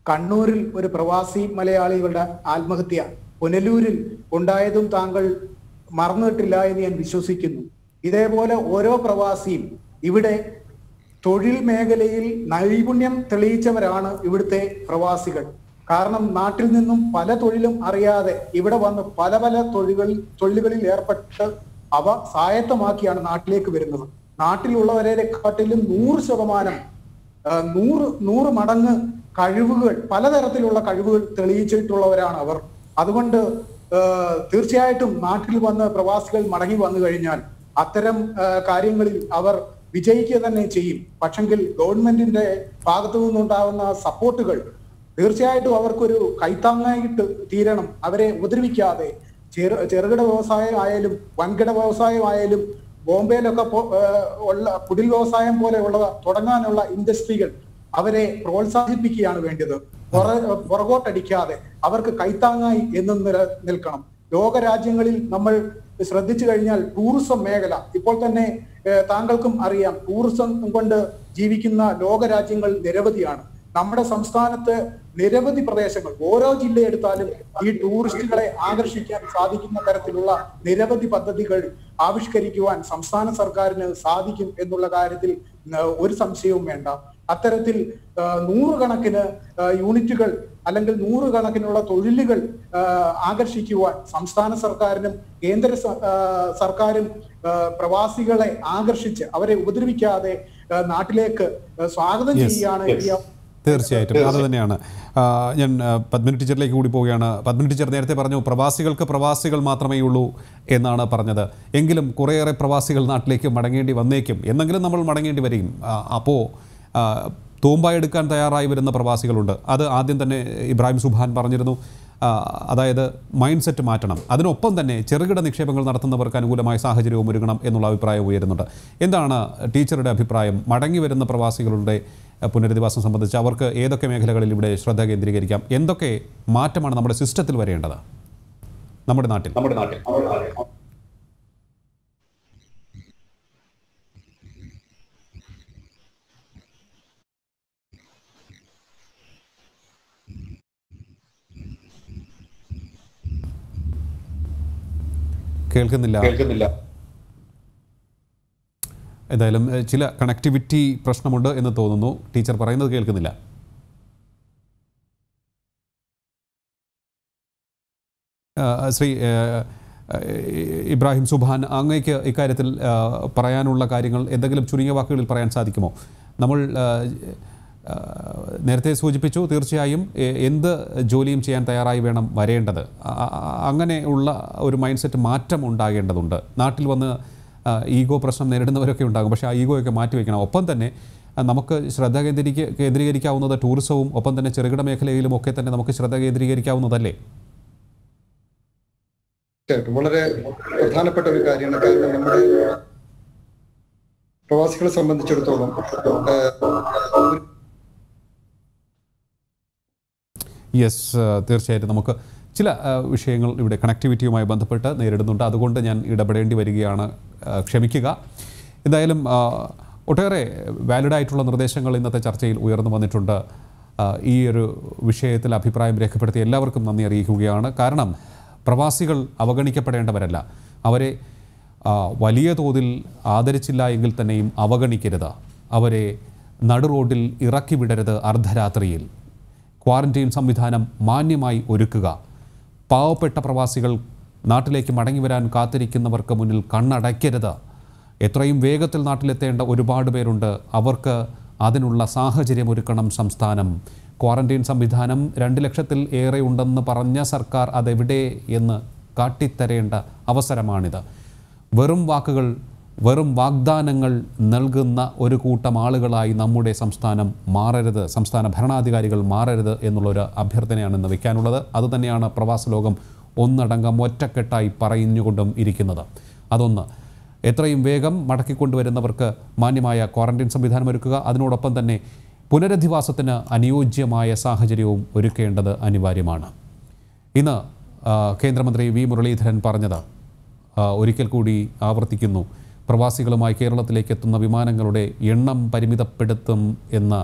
കണ്ണൂരിൽ ഒരു പ്രവാസി മലയാളികളുടെ ആത്മഹത്യ പുനലൂരിൽ ഉണ്ടായതും താങ്കൾ മറന്നിട്ടില്ല എന്ന് ഞാൻ വിശ്വസിക്കുന്നു ഇതേപോലെ ഓരോ പ്രവാസിയും ഇവിടെ തൊഴിൽ മേഖലയിൽ നൈപുണ്യം തെളിയിച്ചവരാണ് ഇവിടുത്തെ പ്രവാസികൾ കാരണം നാട്ടിൽ നിന്നും പല തൊഴിലും അറിയാതെ ഇവിടെ വന്ന് പല പല തൊഴിലുകളിൽ തൊഴിലുകളിൽ ഏർപ്പെട്ട് അവ സ്വായത്തമാക്കിയാണ് നാട്ടിലേക്ക് വരുന്നത് നാട്ടിലുള്ളവരെ കാട്ടിലും നൂറ് ശതമാനം ആ, നൂറ് നൂറ് മടങ്ങ് കഴിവുകൾ പലതരത്തിലുള്ള കഴിവുകൾ തെളിയിച്ചിട്ടുള്ളവരാണ് അവർ അതുകൊണ്ട് ആ, തീർച്ചയായിട്ടും നാട്ടിൽ വന്ന് പ്രവാസികൾ മടങ്ങി വന്നു കഴിഞ്ഞാൽ അത്തരം ആ, കാര്യങ്ങളിൽ അവർ വിജയിക്കുക തന്നെ ചെയ്യും പക്ഷെങ്കിൽ ഗവൺമെന്റിന്റെ ഭാഗത്തു നിന്നുണ്ടാകുന്ന സപ്പോർട്ടുകൾ തീർച്ചയായിട്ടും അവർക്കൊരു കൈത്താങ്ങായിട്ട് തീരണം അവരെ ഉപദ്രവിക്കാതെ ചെറു ചെറുകിട വ്യവസായം ആയാലും വൻകിട വ്യവസായം ആയാലും ബോംബെയിലൊക്കെ പോ- ഏഹ് ഉള്ള കുടിൽ വ്യവസായം പോലെയുള്ള തുടങ്ങാനുള്ള ഇൻഡസ്ട്രികൾ അവരെ പ്രോത്സാഹിപ്പിക്കുകയാണ് വേണ്ടത് പുറ- പുറകോട്ടടിക്കാതെ അവർക്ക് കൈത്താങ്ങായി എന്നും നില നിൽക്കണം ലോകരാജ്യങ്ങളിൽ നമ്മൾ ശ്രദ്ധിച്ചു കഴിഞ്ഞാൽ ടൂറിസം മേഖല ഇപ്പോൾ തന്നെ ഏഹ് താങ്കൾക്കും അറിയാം ടൂറിസം കൊണ്ട് ജീവിക്കുന്ന ലോകരാജ്യങ്ങൾ നിരവധിയാണ് നമ്മുടെ സംസ്ഥാനത്ത് നിരവധി പ്രദേശങ്ങൾ ഓരോ ജില്ല എടുത്താലും ഈ ടൂറിസ്റ്റുകളെ ആകർഷിക്കാൻ സാധിക്കുന്ന തരത്തിലുള്ള നിരവധി പദ്ധതികൾ ആവിഷ്കരിക്കുവാൻ സംസ്ഥാന സർക്കാരിന് സാധിക്കും എന്നുള്ള കാര്യത്തിൽ ഏഹ് ഒരു സംശയവും വേണ്ട അത്തരത്തിൽ ഏഹ് നൂറുകണക്കിന് ഏഹ് യൂണിറ്റുകൾ അല്ലെങ്കിൽ നൂറുകണക്കിനുള്ള തൊഴിലുകൾ ഏഹ് ആകർഷിക്കുവാൻ സംസ്ഥാന സർക്കാരിനും കേന്ദ്ര സ- ഏഹ് സർക്കാരും ഏഹ് പ്രവാസികളെ ആകർഷിച്ച് അവരെ ഉപദ്രവിക്കാതെ ഏഹ് നാട്ടിലേക്ക് ഏഹ് സ്വാഗതം Yes. ചെയ്യുകയാണ് ഈ തീർച്ചയായിട്ടും അത് തന്നെയാണ് ആ, ഞാൻ ആ, പത്മിനി ടീച്ചറിലേക്ക് കൂടി പോവുകയാണ് പത്മിനി ടീച്ചർ നേരത്തെ പറഞ്ഞു പ്രവാസികൾക്ക് പ്രവാസികൾ മാത്രമേ ഉള്ളൂ എന്നാണ് പറഞ്ഞത് എങ്കിലും കുറേയേറെ പ്രവാസികൾ നാട്ടിലേക്ക് മടങ്ങേണ്ടി വന്നേക്കും എന്നെങ്കിലും നമ്മൾ മടങ്ങേണ്ടി വരും അപ്പോൾ തൂമ്പായെടുക്കാൻ തയ്യാറായി വരുന്ന പ്രവാസികളുണ്ട് അത് ആദ്യം തന്നെ ഇബ്രാഹിം സുബാൻ പറഞ്ഞിരുന്നു ആ, അതായത് മൈൻഡ് സെറ്റ് മാറ്റണം അതിനൊപ്പം തന്നെ ചെറുകിട നിക്ഷേപങ്ങൾ നടത്തുന്നവർക്ക് അനുകൂലമായ സാഹചര്യവും ഒരുങ്ങണം എന്നുള്ള അഭിപ്രായം ഉയരുന്നുണ്ട് എന്താണ് ടീച്ചറുടെ അഭിപ്രായം മടങ്ങി വരുന്ന പ്രവാസികളുടെ അഹ്, പുനരധിവാസം സംബന്ധിച്ച് അവർക്ക് ഏതൊക്കെ മേഖലകളിൽ ഇവിടെ ശ്രദ്ധ കേന്ദ്രീകരിക്കാം എന്തൊക്കെ മാറ്റമാണ് നമ്മുടെ സിസ്റ്റത്തിൽ വരേണ്ടത് നമ്മുടെ നാട്ടിൽ നമ്മുടെ നാട്ടിൽ കേൾക്കുന്നില്ല കേൾക്കുന്നില്ല ഏതായാലും ഏഹ്, ചില കണക്ടിവിറ്റി പ്രശ്നമുണ്ട് എന്ന് തോന്നുന്നു ടീച്ചർ പറയുന്നത് കേൾക്കുന്നില്ല ആ, ശ്രീ ഏഹ്, ഏഹ്, ഇബ്രാഹിം സുബാൻ അങ്ങേക്ക് ഇക്കാര്യത്തിൽ ആ, പറയാനുള്ള കാര്യങ്ങൾ എന്തെങ്കിലും ചുരുങ്ങിയ വാക്കുകളിൽ പറയാൻ സാധിക്കുമോ നമ്മൾ ആ, ആ, നേരത്തെ സൂചിപ്പിച്ചു തീർച്ചയായും എ- എന്ത് ജോലിയും ചെയ്യാൻ തയ്യാറായി വേണം വരേണ്ടത് ആ- ആ- അങ്ങനെയുള്ള ഒരു മൈൻഡ് സെറ്റ് മാറ്റം ഉണ്ടാകേണ്ടതുണ്ട് നാട്ടിൽ വന്ന് ആ, ഈഗോ പ്രശ്നം നേരിടുന്നവരൊക്കെ ഉണ്ടാകും പക്ഷേ ആ ഈഗോയൊക്കെ മാറ്റിവെക്കണം ഒപ്പം തന്നെ ആ, നമുക്ക് ശ്രദ്ധ കേന്ദ്രീകരിക്ക കേന്ദ്രീകരിക്കാവുന്നത് ടൂറിസവും ഒപ്പം തന്നെ ചെറുകിട മേഖലയിലും ഒക്കെ തന്നെ നമുക്ക് ശ്രദ്ധ കേന്ദ്രീകരിക്കാവുന്നതല്ലേ തീർച്ചയായിട്ടും വളരെ പ്രധാനപ്പെട്ട ഒരു കാര്യമാണ് കാരണം നമ്മുടെ പ്രവാസികളെ സംബന്ധിച്ചിടത്തോളം ഏഹ്, ഒരു യെസ് തീർച്ചയായിട്ടും നമുക്ക് ചില ആ, വിഷയങ്ങൾ ഇവിടെ കണക്ടിവിറ്റിയുമായി ബന്ധപ്പെട്ട് നേരിടുന്നുണ്ട് അതുകൊണ്ട് ഞാൻ ഇടപെടേണ്ടി വരികയാണ് ആ, ക്ഷമിക്കുക എന്തായാലും ആ, ഒട്ടേറെ വാലിഡ് ആയിട്ടുള്ള നിർദ്ദേശങ്ങൾ ഇന്നത്തെ ചർച്ചയിൽ ഉയർന്നു വന്നിട്ടുണ്ട് ആ, ഈ ഒരു വിഷയത്തിൽ അഭിപ്രായം രേഖപ്പെടുത്തിയ എല്ലാവർക്കും നന്ദി അറിയിക്കുകയാണ് കാരണം പ്രവാസികൾ അവഗണിക്കപ്പെടേണ്ടവരല്ല അവരെ ആ, വലിയ തോതിൽ ആദരിച്ചില്ല എങ്കിൽ തന്നെയും അവഗണിക്കരുത് അവരെ നടു റോഡിൽ ഇറക്കി വിടരുത് അർദ്ധരാത്രിയിൽ ക്വാറന്റൈൻ സംവിധാനം മാന്യമായി ഒരുക്കുക പാവപ്പെട്ട പ്രവാസികൾ നാട്ടിലേക്ക് മടങ്ങി വരാൻ കാത്തിരിക്കുന്നവർക്ക് മുന്നിൽ കണ്ണടയ്ക്കരുത് എത്രയും വേഗത്തിൽ നാട്ടിലെത്തേണ്ട ഒരുപാട് പേരുണ്ട് അവർക്ക് അതിനുള്ള സാഹചര്യം ഒരുക്കണം സംസ്ഥാനം ക്വാറന്റൈൻ സംവിധാനം രണ്ട് ലക്ഷത്തിൽ ഏറെ ഉണ്ടെന്ന് പറഞ്ഞ സർക്കാർ അതെവിടെ എന്ന് കാട്ടിത്തരേണ്ട അവസരമാണിത് വെറും വാക്കുകൾ വെറും വാഗ്ദാനങ്ങൾ നൽകുന്ന ഒരു കൂട്ടം ആളുകളായി നമ്മുടെ സംസ്ഥാനം മാറരുത് സംസ്ഥാന ഭരണാധികാരികൾ മാറരുത് എന്നുള്ളൊരു അഭ്യർത്ഥനയാണ് ഇന്ന് വയ്ക്കാനുള്ളത് അതുതന്നെയാണ് പ്രവാസ ലോകം ഒന്നടങ്കം ഒറ്റക്കെട്ടായി പറഞ്ഞുകൊണ്ടും ഇരിക്കുന്നത് അതൊന്ന് എത്രയും വേഗം മടക്കിക്കൊണ്ടുവരുന്നവർക്ക് മാന്യമായ ക്വാറന്റൈൻ സംവിധാനം ഒരുക്കുക അതിനോടൊപ്പം തന്നെ പുനരധിവാസത്തിന് അനുയോജ്യമായ സാഹചര്യവും ഒരുക്കേണ്ടത് അനിവാര്യമാണ് ഇന്ന് ആ, കേന്ദ്രമന്ത്രി വി മുരളീധരൻ പറഞ്ഞത് ആ, ഒരിക്കൽ കൂടി ആവർത്തിക്കുന്നു പ്രവാസികളുമായി കേരളത്തിലേക്ക് എത്തുന്ന വിമാനങ്ങളുടെ എണ്ണം പരിമിതപ്പെടുത്തും എന്ന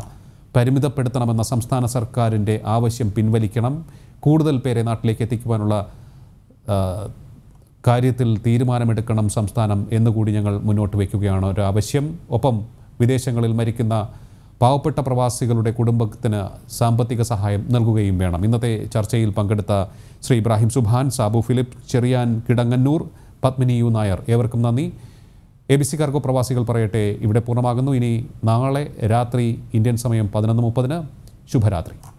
പരിമിതപ്പെടുത്തണമെന്ന സംസ്ഥാന സർക്കാരിൻ്റെ ആവശ്യം പിൻവലിക്കണം കൂടുതൽ പേരെ നാട്ടിലേക്ക് എത്തിക്കുവാനുള്ള ആ, കാര്യത്തിൽ തീരുമാനമെടുക്കണം സംസ്ഥാനം എന്നുകൂടി ഞങ്ങൾ മുന്നോട്ട് വയ്ക്കുകയാണ് ഒരു ആവശ്യം ഒപ്പം വിദേശങ്ങളിൽ മരിക്കുന്ന പാവപ്പെട്ട പ്രവാസികളുടെ കുടുംബത്തിന് സാമ്പത്തിക സഹായം നൽകുകയും വേണം ഇന്നത്തെ ചർച്ചയിൽ പങ്കെടുത്ത ശ്രീ ഇബ്രാഹിം സുബാൻ സാബു ഫിലിപ്പ് ചെറിയാൻ കിടങ്ങന്നൂർ പത്മിനി യു നായർ ഏവർക്കും നന്ദി എ ബി സി കാർഗോ പ്രവാസികൾ പറയട്ടെ ഇവിടെ പൂർണ്ണമാകുന്നു ഇനി നാളെ രാത്രി ഇന്ത്യൻ സമയം പതിനൊന്ന് മുപ്പതിന് ശുഭരാത്രി